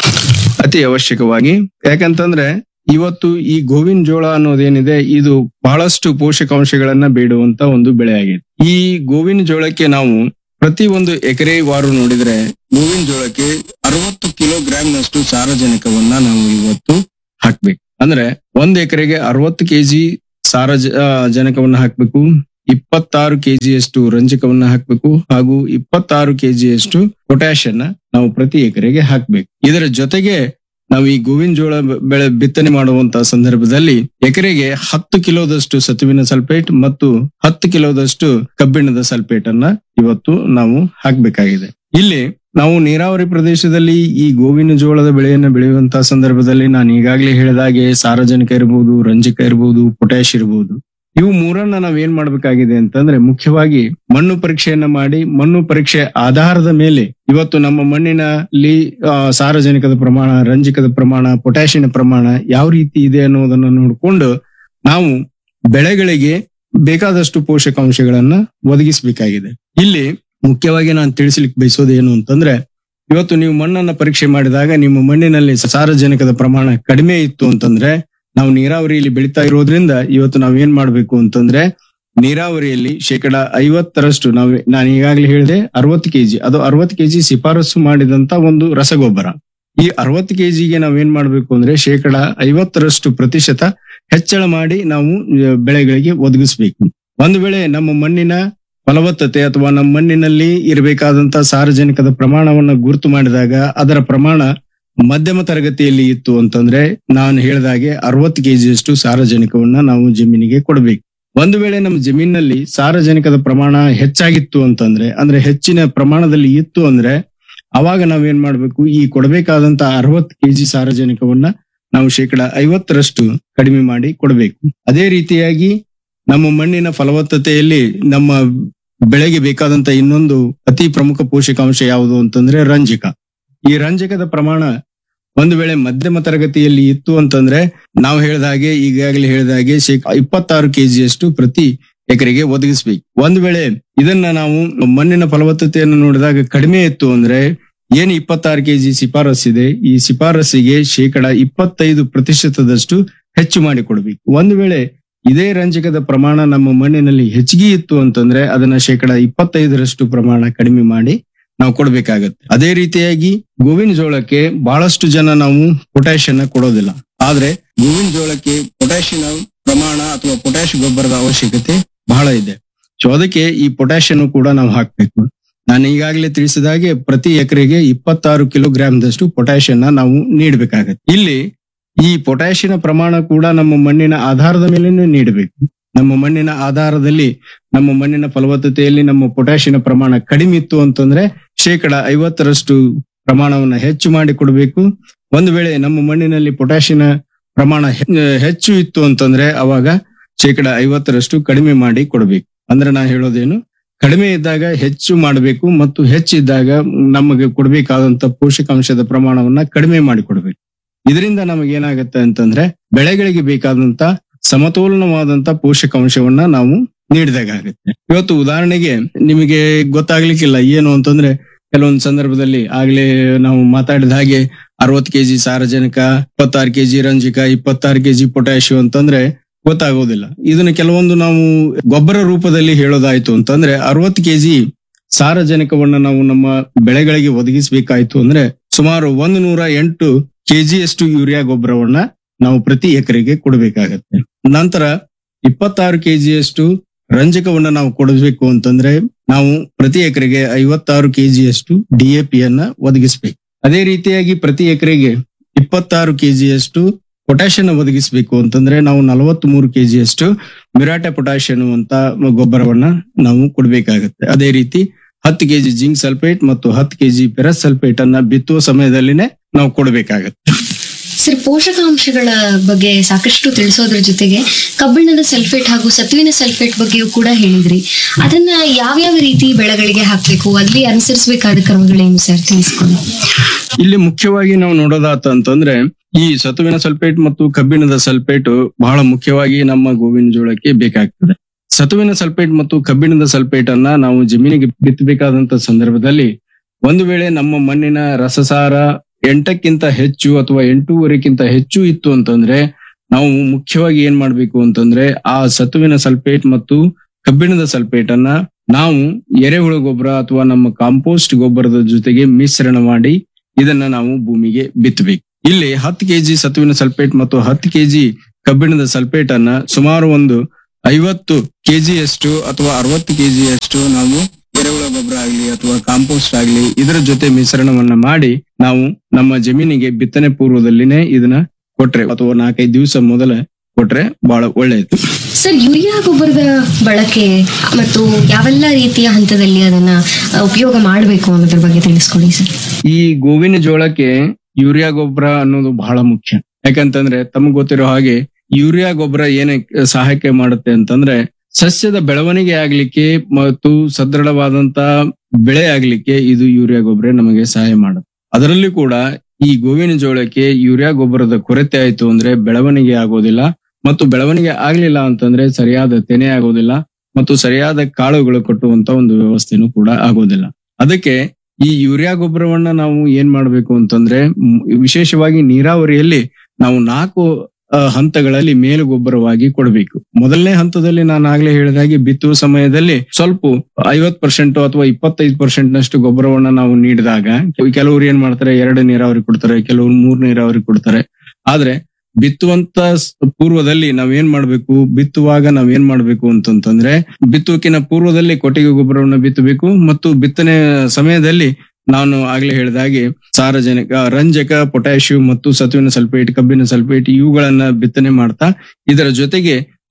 Speaker 3: ಅತಿ ಅವಶ್ಯಕವಾಗಿ ಯಾಕಂತಂದ್ರೆ ಇವತ್ತು ಈ ಗೋವಿನ ಜೋಳ ಅನ್ನೋದೇನಿದೆ ಇದು ಬಹಳಷ್ಟು ಪೋಷಕಾಂಶಗಳನ್ನ ಬೇಡುವಂತ ಒಂದು ಬೆಳೆ ಆಗಿದೆ ಈ ಗೋವಿನ ಜೋಳಕ್ಕೆ ನಾವು ಪ್ರತಿ ಒಂದು ಎಕರೆ ವಾರು ನೋಡಿದ್ರೆ ಗೋವಿನ ಜೋಳಕ್ಕೆ ಅರವತ್ತು ಕಿಲೋಗ್ರಾಮ್ ನಷ್ಟು ಸಾರಜನಕವನ್ನ ನಾವು ಇವತ್ತು ಹಾಕ್ಬೇಕು ಅಂದ್ರೆ ಒಂದ್ ಎಕರೆಗೆ ಅರವತ್ತು ಕೆಜಿ ಸಾರಜ ಆ, ಜನಕವನ್ನ ಹಾಕ್ಬೇಕು ಇಪ್ಪತ್ತಾರು ಕೆಜಿಯಷ್ಟು ರಂಜಕವನ್ನ ಹಾಕ್ಬೇಕು ಹಾಗೂ ಇಪ್ಪತ್ತಾರು ಕೆಜಿಯಷ್ಟು ಪೊಟ್ಯಾಷಿಯನ್ನ ನಾವು ಪ್ರತಿ ಎಕರೆಗೆ ಹಾಕ್ಬೇಕು ಇದರ ಜೊತೆಗೆ ನಾವು ಈ ಗೋವಿನ ಜೋಳ ಬೆ- ಬೆಳೆ ಬಿತ್ತನೆ ಮಾಡುವಂತ ಸಂದರ್ಭದಲ್ಲಿ ಎಕರೆಗೆ ಹತ್ತು ಕಿಲೋದಷ್ಟು ಸತುವಿನ ಸಲ್ಫೇಟ್ ಮತ್ತು ಹತ್ತು ಕಿಲೋದಷ್ಟು ಕಬ್ಬಿಣದ ಸಲ್ಫೇಟ್ ಅನ್ನ ಇವತ್ತು ನಾವು ಹಾಕ್ಬೇಕಾಗಿದೆ ಇಲ್ಲಿ ನಾವು ನೀರಾವರಿ ಪ್ರದೇಶದಲ್ಲಿ ಈ ಗೋವಿನ ಜೋಳದ ಬೆಳೆಯನ್ನು ಬೆಳೆಯುವಂತಹ ಸಂದರ್ಭದಲ್ಲಿ ನಾನು ಈಗಾಗಲೇ ಹೇಳಿದಾಗೆ ಸಾರಜನಕ ಇರಬಹುದು ರಂಜಕ ಇರಬಹುದು ಪೊಟ್ಯಾಶ್ ಇರಬಹುದು ಇವು ಮೂರನ್ನ ನಾವ್ ಏನ್ ಮಾಡ್ಬೇಕಾಗಿದೆ ಅಂತಂದ್ರೆ ಮುಖ್ಯವಾಗಿ ಮಣ್ಣು ಪರೀಕ್ಷೆಯನ್ನ ಮಾಡಿ ಮಣ್ಣು ಪರೀಕ್ಷೆ ಆಧಾರದ ಮೇಲೆ ಇವತ್ತು ನಮ್ಮ ಮಣ್ಣಿನಲ್ಲಿ ಆ, ಸಾರಜನಕದ ಪ್ರಮಾಣ ರಂಜಕದ ಪ್ರಮಾಣ ಪೊಟ್ಯಾಷಿಯನ ಪ್ರಮಾಣ ಯಾವ ರೀತಿ ಇದೆ ಅನ್ನೋದನ್ನ ನೋಡಿಕೊಂಡು ನಾವು ಬೆಳೆಗಳಿಗೆ ಬೇಕಾದಷ್ಟು ಪೋಷಕಾಂಶಗಳನ್ನ ಒದಗಿಸಬೇಕಾಗಿದೆ ಇಲ್ಲಿ ಮುಖ್ಯವಾಗಿ ನಾನು ತಿಳಿಸ್ಲಿಕ್ಕೆ ಬಯಸೋದು ಏನು ಅಂತಂದ್ರೆ ಇವತ್ತು ನೀವು ಮಣ್ಣನ್ನ ಪರೀಕ್ಷೆ ಮಾಡಿದಾಗ ನಿಮ್ಮ ಮಣ್ಣಿನಲ್ಲಿ ಸಾರಜನಕದ ಪ್ರಮಾಣ ಕಡಿಮೆ ಇತ್ತು ಅಂತಂದ್ರೆ ನಾವು ನೀರಾವರಿಯಲ್ಲಿ ಬೆಳೀತಾ ಇರೋದ್ರಿಂದ ಇವತ್ತು ನಾವ್ ಏನ್ ಮಾಡ್ಬೇಕು ಅಂತಂದ್ರೆ ನೀರಾವರಿಯಲ್ಲಿ ಶೇಕಡ ಐವತ್ತರಷ್ಟು ನಾವು ನಾನು ಈಗಾಗಲೇ ಹೇಳಿದೆ ಅರವತ್ತು ಕೆಜಿ ಅದು ಅರವತ್ತು ಕೆಜಿ ಶಿಫಾರಸು ಮಾಡಿದಂತ ಒಂದು ರಸಗೊಬ್ಬರ ಈ ಅರವತ್ತು ಕೆಜಿಗೆ ನಾವ್ ಏನ್ ಮಾಡ್ಬೇಕು ಅಂದ್ರೆ ಶೇಕಡ ಐವತ್ತರಷ್ಟು ಪ್ರತಿಶತ ಹೆಚ್ಚಳ ಮಾಡಿ ನಾವು ಆ, ಬೆಳೆಗಳಿಗೆ ಒದಗಿಸ್ಬೇಕು ಒಂದು ವೇಳೆ ನಮ್ಮ ಮಣ್ಣಿನ ಫಲವತ್ತತೆ ಅಥವಾ ನಮ್ಮ ಮಣ್ಣಿನಲ್ಲಿ ಇರಬೇಕಾದಂತ ಸಾರಜನಕದ ಪ್ರಮಾಣವನ್ನ ಗುರುತು ಮಾಡಿದಾಗ ಅದರ ಪ್ರಮಾಣ ಮಧ್ಯಮ ತರಗತಿಯಲ್ಲಿ ಇತ್ತು ಅಂತಂದ್ರೆ ನಾನು ಹೇಳಿದಾಗೆ ಅರವತ್ತು ಕೆಜಿಯಷ್ಟು ಸಾರಜನಕವನ್ನ ನಾವು ಜಮೀನಿಗೆ ಕೊಡಬೇಕು ಒಂದು ವೇಳೆ ನಮ್ಮ ಜಮೀನಿನಲ್ಲಿ ಸಾರಜನಕದ ಪ್ರಮಾಣ ಹೆಚ್ಚಾಗಿತ್ತು ಅಂತಂದ್ರೆ ಅಂದ್ರೆ ಹೆಚ್ಚಿನ ಪ್ರಮಾಣದಲ್ಲಿ ಇತ್ತು ಅಂದ್ರೆ ಅವಾಗ ನಾವೇನ್ ಮಾಡ್ಬೇಕು ಈ ಕೊಡಬೇಕಾದಂತ ಅರವತ್ ಕೆಜಿ ಸಾರಜನಕವನ್ನ ನಾವು ಶೇಕಡ ಐವತ್ತರಷ್ಟು ಕಡಿಮೆ ಮಾಡಿ ಕೊಡಬೇಕು ಅದೇ ರೀತಿಯಾಗಿ ನಮ್ಮ ಮಣ್ಣಿನ ಫಲವತ್ತತೆಯಲ್ಲಿ ನಮ್ಮ ಬೆಳೆಗೆ ಬೇಕಾದಂತ ಇನ್ನೊಂದು ಅತಿ ಪ್ರಮುಖ ಪೋಷಕಾಂಶ ಯಾವುದು ಅಂತಂದ್ರೆ ರಂಜಕ ಈ ರಂಜಕದ ಪ್ರಮಾಣ ಒಂದು ವೇಳೆ ಮಧ್ಯಮ ತರಗತಿಯಲ್ಲಿ ಇತ್ತು ಅಂತಂದ್ರೆ ನಾವು ಹೇಳಿದ ಹಾಗೆ ಈಗಾಗಲೇ ಹೇಳಿದ ಹಾಗೆ ಶೇಕ ಇಪ್ಪತ್ತಾರು ಕೆಜಿಯಷ್ಟು ಪ್ರತಿ ಎಕರೆಗೆ ಒದಗಿಸ್ಬೇಕು ಒಂದ್ ವೇಳೆ ಇದನ್ನ ನಾವು ಮಣ್ಣಿನ ಫಲವತ್ತತೆಯನ್ನು ನೋಡಿದಾಗ ಕಡಿಮೆ ಇತ್ತು ಅಂದ್ರೆ ಏನ್ ಇಪ್ಪತ್ತಾರು ಕೆಜಿ ಶಿಫಾರಸ್ಸಿದೆ ಈ ಶಿಫಾರಸ್ಸಿಗೆ ಶೇಕಡ ಇಪ್ಪತ್ತೈದು ಪ್ರತಿಶತದಷ್ಟು ಹೆಚ್ಚು ಮಾಡಿ ಕೊಡ್ಬೇಕು ಒಂದು ವೇಳೆ ಇದೇ ರಂಜಕದ ಪ್ರಮಾಣ ನಮ್ಮ ಮಣ್ಣಿನಲ್ಲಿ ಹೆಚ್ಚಿಗೆ ಇತ್ತು ಅಂತಂದ್ರೆ ಅದನ್ನ ಶೇಕಡ ಇಪ್ಪತ್ತೈದರಷ್ಟು ಪ್ರಮಾಣ ಕಡಿಮೆ ಮಾಡಿ ನಾವು ಕೊಡ್ಬೇಕಾಗತ್ತೆ ಅದೇ ರೀತಿಯಾಗಿ ಗೋವಿನ ಜೋಳಕ್ಕೆ ಬಹಳಷ್ಟು ಜನ ನಾವು ಪೊಟ್ಯಾಷಿಯನ್ನ ಕೊಡೋದಿಲ್ಲ ಆದ್ರೆ ಗೋವಿನ ಜೋಳಕ್ಕೆ ಪೊಟ್ಯಾಷಿಯನ ಪ್ರಮಾಣ ಅಥವಾ ಪೊಟ್ಯಾಷ್ ಗೊಬ್ಬರದ ಅವಶ್ಯಕತೆ ಬಹಳ ಇದೆ ಸೊ ಅದಕ್ಕೆ ಈ ಪೊಟ್ಯಾಷಿಯನ್ ಕೂಡ ನಾವು ಹಾಕ್ಬೇಕು ನಾನು ಈಗಾಗಲೇ ತಿಳಿಸಿದ ಹಾಗೆ ಪ್ರತಿ ಎಕರೆಗೆ ಇಪ್ಪತ್ತಾರು ಕಿಲೋಗ್ರಾಮ್ದಷ್ಟು ಪೊಟ್ಯಾಷಿಯನ್ನ ನಾವು ನೀಡಬೇಕಾಗತ್ತೆ ಇಲ್ಲಿ ಈ ಪೊಟ್ಯಾಷಿಯನ ಪ್ರಮಾಣ ಕೂಡ ನಮ್ಮ ಮಣ್ಣಿನ ಆಧಾರದ ಮೇಲೆನೇ ನೀಡಬೇಕು ನಮ್ಮ ಮಣ್ಣಿನ ಆಧಾರದಲ್ಲಿ ನಮ್ಮ ಮಣ್ಣಿನ ಫಲವತ್ತತೆಯಲ್ಲಿ ನಮ್ಮ ಪೊಟ್ಯಾಷಿಯನ ಪ್ರಮಾಣ ಕಡಿಮೆ ಇತ್ತು ಅಂತಂದ್ರೆ ಶೇಕಡ ಐವತ್ತರಷ್ಟು ಪ್ರಮಾಣವನ್ನ ಹೆಚ್ಚು ಮಾಡಿ ಕೊಡಬೇಕು ಒಂದು ವೇಳೆ ನಮ್ಮ ಮಣ್ಣಿನಲ್ಲಿ ಪೊಟ್ಯಾಷಿಯನ ಪ್ರಮಾಣ ಹೆ- ಹೆಚ್ಚು ಇತ್ತು ಅಂತಂದ್ರೆ ಅವಾಗ ಶೇಕಡ ಐವತ್ತರಷ್ಟು ಕಡಿಮೆ ಮಾಡಿ ಕೊಡಬೇಕು ಅಂದ್ರೆ ನಾ ಹೇಳೋದೇನು ಕಡಿಮೆ ಇದ್ದಾಗ ಹೆಚ್ಚು ಮಾಡಬೇಕು ಮತ್ತು ಹೆಚ್ಚಿದ್ದಾಗ ನಮಗೆ ಕೊಡಬೇಕಾದಂತ ಪೋಷಕಾಂಶದ ಪ್ರಮಾಣವನ್ನ ಕಡಿಮೆ ಮಾಡಿ ಕೊಡಬೇಕು ಇದರಿಂದ ನಮಗೆ ಏನಾಗುತ್ತೆ ಅಂತಂದ್ರೆ ಬೆಳೆಗಳಿಗೆ ಬೇಕಾದಂತ ಸಮತೋಲನವಾದಂತ ಪೋಷಕಾಂಶವನ್ನ ನಾವು ನೀಡಿದಾಗುತ್ತೆ ಇವತ್ತು ಉದಾಹರಣೆಗೆ ನಿಮಗೆ ಗೊತ್ತಾಗ್ಲಿಕ್ಕಿಲ್ಲ ಏನು ಅಂತಂದ್ರೆ ಕೆಲವೊಂದು ಸಂದರ್ಭದಲ್ಲಿ ಆಗ್ಲೇ ನಾವು ಮಾತಾಡಿದ ಹಾಗೆ ಅರವತ್ ಕೆಜಿ ಸಾರಜನಕ ಇಪ್ಪತ್ತಾರು ಕೆಜಿ ರಂಜಕ ಇಪ್ಪತ್ತಾರು ಕೆಜಿ ಪೊಟ್ಯಾಶಿಯಂ ಅಂತಂದ್ರೆ ಗೊತ್ತಾಗೋದಿಲ್ಲ ಇದನ್ನ ಕೆಲವೊಂದು ನಾವು ಗೊಬ್ಬರ ರೂಪದಲ್ಲಿ ಹೇಳೋದಾಯ್ತು ಅಂತಂದ್ರೆ ಅರವತ್ ಕೆಜಿ ಸಾರಜನಕವನ್ನ ನಾವು ನಮ್ಮ ಬೆಳೆಗಳಿಗೆ ಒದಗಿಸಬೇಕಾಯ್ತು ಅಂದ್ರೆ ಸುಮಾರು ಒಂದು ನೂರ ಎಂಟು ಕೆಜಿಯಷ್ಟು ಯೂರಿಯಾ ಗೊಬ್ಬರವನ್ನ ನಾವು ಪ್ರತಿ ಎಕರೆಗೆ ಕೊಡಬೇಕಾಗತ್ತೆ ನಂತರ ಇಪ್ಪತ್ತಾರು ಕೆಜಿಯಷ್ಟು ರಂಜಕವನ್ನ ನಾವು ಕೊಡಬೇಕು ಅಂತಂದ್ರೆ ನಾವು ಪ್ರತಿ ಎಕರೆಗೆ ಐವತ್ತಾರು ಕೆಜಿಯಷ್ಟು ಡಿಎಪಿಯನ್ನ ಒದಗಿಸಬೇಕು ಅದೇ ರೀತಿಯಾಗಿ ಪ್ರತಿ ಎಕರೆಗೆ ಇಪ್ಪತ್ತಾರು ಕೆಜಿಯಷ್ಟು ಪೊಟ್ಯಾಷಿಯಂ ಒದಗಿಸಬೇಕು ಅಂತಂದ್ರೆ ನಾವು ನಲವತ್ತ್ ಮೂರು ಕೆಜಿಯಷ್ಟು ಮಿರಾಟೆ ಪೊಟ್ಯಾಷಿಯಂ ಅಂತ ಗೊಬ್ಬರವನ್ನ ನಾವು ಕೊಡಬೇಕಾಗತ್ತೆ ಅದೇ ರೀತಿ ಹತ್ತು ಕೆಜಿ ಜಿಂಕ್ ಸಲ್ಫೇಟ್ ಮತ್ತು ಹತ್ತು ಕೆಜಿ ಪೆರಸ್ ಸಲ್ಫೇಟ್ ಅನ್ನ ಬಿತ್ತುವ ಸಮಯದಲ್ಲಿನೇ ನಾವು ಕೊಡಬೇಕಾಗತ್ತೆ
Speaker 2: ಸರ್ ಪೋಷಕಾಂಶಗಳ ಬಗ್ಗೆ ಸಾಕಷ್ಟು ತಿಳಿಸೋದ್ರ ಜೊತೆಗೆ ಕಬ್ಬಿಣದ ಸಲ್ಫೇಟ್ ಹಾಗೂ ಸತುವಿನ ಸಲ್ಫೇಟ್ ಬಗ್ಗೆಯೂ ಕೂಡ ಹೇಳಿದ್ರಿ ಅದನ್ನ ಯಾವ್ಯಾವ ರೀತಿ ಬೆಳೆಗಳಿಗೆ ಹಾಕ್ಬೇಕು ಅಲ್ಲಿ ಅನುಸರಿಸಬೇಕಾದ ಕ್ರಮಗಳೇನು ಸರ್ ತಿಳಿಸ್ಕೊಳ್ಳಿ
Speaker 3: ಇಲ್ಲಿ ಮುಖ್ಯವಾಗಿ ನಾವು ನೋಡೋದಾತ ಅಂತಂದ್ರೆ ಈ ಸತುವಿನ ಸಲ್ಫೇಟ್ ಮತ್ತು ಕಬ್ಬಿಣದ ಸಲ್ಫೇಟ್ ಬಹಳ ಮುಖ್ಯವಾಗಿ ನಮ್ಮ ಗೋವಿನ ಜೋಳಕ್ಕೆ ಬೇಕಾಗ್ತದೆ ಸತುವಿನ ಸಲ್ಫೇಟ್ ಮತ್ತು ಕಬ್ಬಿಣದ ಸಲ್ಫೇಟ್ ಅನ್ನ ನಾವು ಜಮೀನಿಗೆ ಬಿತ್ತಬೇಕಾದಂತ ಸಂದರ್ಭದಲ್ಲಿ ಒಂದು ವೇಳೆ ನಮ್ಮ ಮಣ್ಣಿನ ರಸಸಾರ ಎಂಟಕ್ಕಿಂತ ಹೆಚ್ಚು ಅಥವಾ ಎಂಟೂವರೆಕ್ಕಿಂತ ಹೆಚ್ಚು ಇತ್ತು ಅಂತಂದ್ರೆ ನಾವು ಮುಖ್ಯವಾಗಿ ಏನ್ ಮಾಡ್ಬೇಕು ಅಂತಂದ್ರೆ ಆ ಸತುವಿನ ಸಲ್ಫೇಟ್ ಮತ್ತು ಕಬ್ಬಿಣದ ಸಲ್ಫೇಟ್ ಅನ್ನ ನಾವು ಎರೆಹುಳ ಗೊಬ್ಬರ ಅಥವಾ ನಮ್ಮ ಕಾಂಪೋಸ್ಟ್ ಗೊಬ್ಬರದ ಜೊತೆಗೆ ಮಿಶ್ರಣ ಮಾಡಿ ಇದನ್ನ ನಾವು ಭೂಮಿಗೆ ಬಿತ್ತಬೇಕು ಇಲ್ಲಿ ಹತ್ತು ಕೆಜಿ ಸತುವಿನ ಸಲ್ಫೇಟ್ ಮತ್ತು ಹತ್ತು ಕೆಜಿ ಕಬ್ಬಿಣದ ಸಲ್ಫೇಟ್ ಅನ್ನ ಸುಮಾರು ಒಂದು ಐವತ್ತು ಕೆಜಿಯಷ್ಟು ಅಥವಾ ಅರವತ್ತು ಕೆಜಿಯಷ್ಟು ನಾವು ಎರೆಹುಳ ಗೊಬ್ಬರ ಆಗ್ಲಿ ಅಥವಾ ಕಾಂಪೋಸ್ಟ್ ಆಗ್ಲಿ ಇದರ ಜೊತೆ ಮಿಶ್ರಣವನ್ನ ಮಾಡಿ ನಾವು ನಮ್ಮ ಜಮೀನಿಗೆ ಬಿತ್ತನೆ ಪೂರ್ವದಲ್ಲಿನೇ ಇದನ್ನ ಕೊಟ್ರೆ ಅಥವಾ ನಾಲ್ಕೈದು ದಿವಸ ಮೊದಲ ಕೊಟ್ರೆ ಬಹಳ ಒಳ್ಳೆಯದು
Speaker 2: ಸರ್ ಯೂರಿಯಾ ಗೊಬ್ಬರದ ಬಳಕೆ ಮತ್ತು ಯಾವೆಲ್ಲ ರೀತಿಯ ಹಂತದಲ್ಲಿ ಅದನ್ನ ಆ, ಉಪಯೋಗ ಮಾಡಬೇಕು ಅನ್ನೋದ್ರ ಬಗ್ಗೆ ತಿಳಿಸ್ಕೊಡಿ ಸರ್
Speaker 3: ಈ ಗೋವಿನ ಜೋಳಕ್ಕೆ ಯೂರಿಯಾ ಗೊಬ್ಬರ ಅನ್ನೋದು ಬಹಳ ಮುಖ್ಯ ಯಾಕಂತಂದ್ರೆ ತಮಗ್ ಗೊತ್ತಿರೋ ಹಾಗೆ ಯೂರಿಯಾ ಗೊಬ್ಬರ ಏನೇ ಸಹಾಯಕ ಮಾಡುತ್ತೆ ಅಂತಂದ್ರೆ ಸಸ್ಯದ ಬೆಳವಣಿಗೆ ಆಗ್ಲಿಕ್ಕೆ ಮತ್ತು ಸದೃಢವಾದಂತ ಬೆಳೆ ಆಗ್ಲಿಕ್ಕೆ ಇದು ಯೂರಿಯಾ ಗೊಬ್ಬರ ನಮಗೆ ಸಹಾಯ ಮಾಡುತ್ತೆ ಅದರಲ್ಲಿ ಕೂಡ ಈ ಗೋವಿನ ಜೋಳಕ್ಕೆ ಯೂರಿಯಾ ಗೊಬ್ಬರದ ಕೊರತೆ ಆಯ್ತು ಅಂದ್ರೆ ಬೆಳವಣಿಗೆ ಆಗೋದಿಲ್ಲ ಮತ್ತು ಬೆಳವಣಿಗೆ ಆಗ್ಲಿಲ್ಲ ಅಂತಂದ್ರೆ ಸರಿಯಾದ ತೆನೆ ಆಗೋದಿಲ್ಲ ಮತ್ತು ಸರಿಯಾದ ಕಾಳುಗಳು ಕಟ್ಟುವಂತ ಒಂದು ವ್ಯವಸ್ಥೆನೂ ಕೂಡ ಆಗೋದಿಲ್ಲ ಅದಕ್ಕೆ ಈ ಯೂರಿಯಾ ಗೊಬ್ಬರವನ್ನ ನಾವು ಏನ್ ಮಾಡ್ಬೇಕು ಅಂತಂದ್ರೆ ಮ್, ವಿಶೇಷವಾಗಿ ನೀರಾವರಿಯಲ್ಲಿ ನಾವು ನಾಲ್ಕು ಆ, ಹಂತಗಳಲ್ಲಿ ಮೇಲು ಗೊಬ್ಬರವಾಗಿ ಕೊಡಬೇಕು ಮೊದಲನೇ ಹಂತದಲ್ಲಿ ನಾನು ಆಗ್ಲೇ ಹೇಳಿದಾಗೆ ಬಿತ್ತುವ ಸಮಯದಲ್ಲಿ ಸ್ವಲ್ಪ ಐವತ್ ಪರ್ಸೆಂಟ್ ಅಥವಾ ಇಪ್ಪತ್ತೈದು ಪರ್ಸೆಂಟ್ ನಷ್ಟು ಗೊಬ್ಬರವನ್ನ ನಾವು ನೀಡಿದಾಗ ಕೆಲವರು ಏನ್ ಮಾಡ್ತಾರೆ ಎರಡು ನೀರಾವರಿ ಕೊಡ್ತಾರೆ ಕೆಲವರು ಮೂರ್ ನೀರಾವರಿ ಕೊಡ್ತಾರೆ ಆದ್ರೆ ಬಿತ್ತುವಂತ ಸ್- ಪೂರ್ವದಲ್ಲಿ ನಾವ್ ಏನ್ ಮಾಡ್ಬೇಕು ಬಿತ್ತುವಾಗ ನಾವ್ ಏನ್ ಮಾಡ್ಬೇಕು ಅಂತಂತಂದ್ರೆ ಬಿತ್ತುವಕ್ಕಿನ ಪೂರ್ವದಲ್ಲಿ ಕೊಟ್ಟಿಗೆ ಗೊಬ್ಬರವನ್ನ ಬಿತ್ತಬೇಕು ಮತ್ತು ಬಿತ್ತನೆ ಸಮಯದಲ್ಲಿ ನಾನು ಆಗ್ಲೇ ಹೇಳಿದ ಹಾಗೆ ಸಾರಜನಕ ರಂಜಕ ಪೊಟ್ಯಾಷಿಯಂ ಮತ್ತು ಸತುವಿನ ಸಲ್ಫೇಟ್ ಕಬ್ಬಿನ ಸಲ್ಫೇಟ್ ಇವುಗಳನ್ನ ಬಿತ್ತನೆ ಮಾಡ್ತಾ ಇದರ ಜೊತೆಗೆ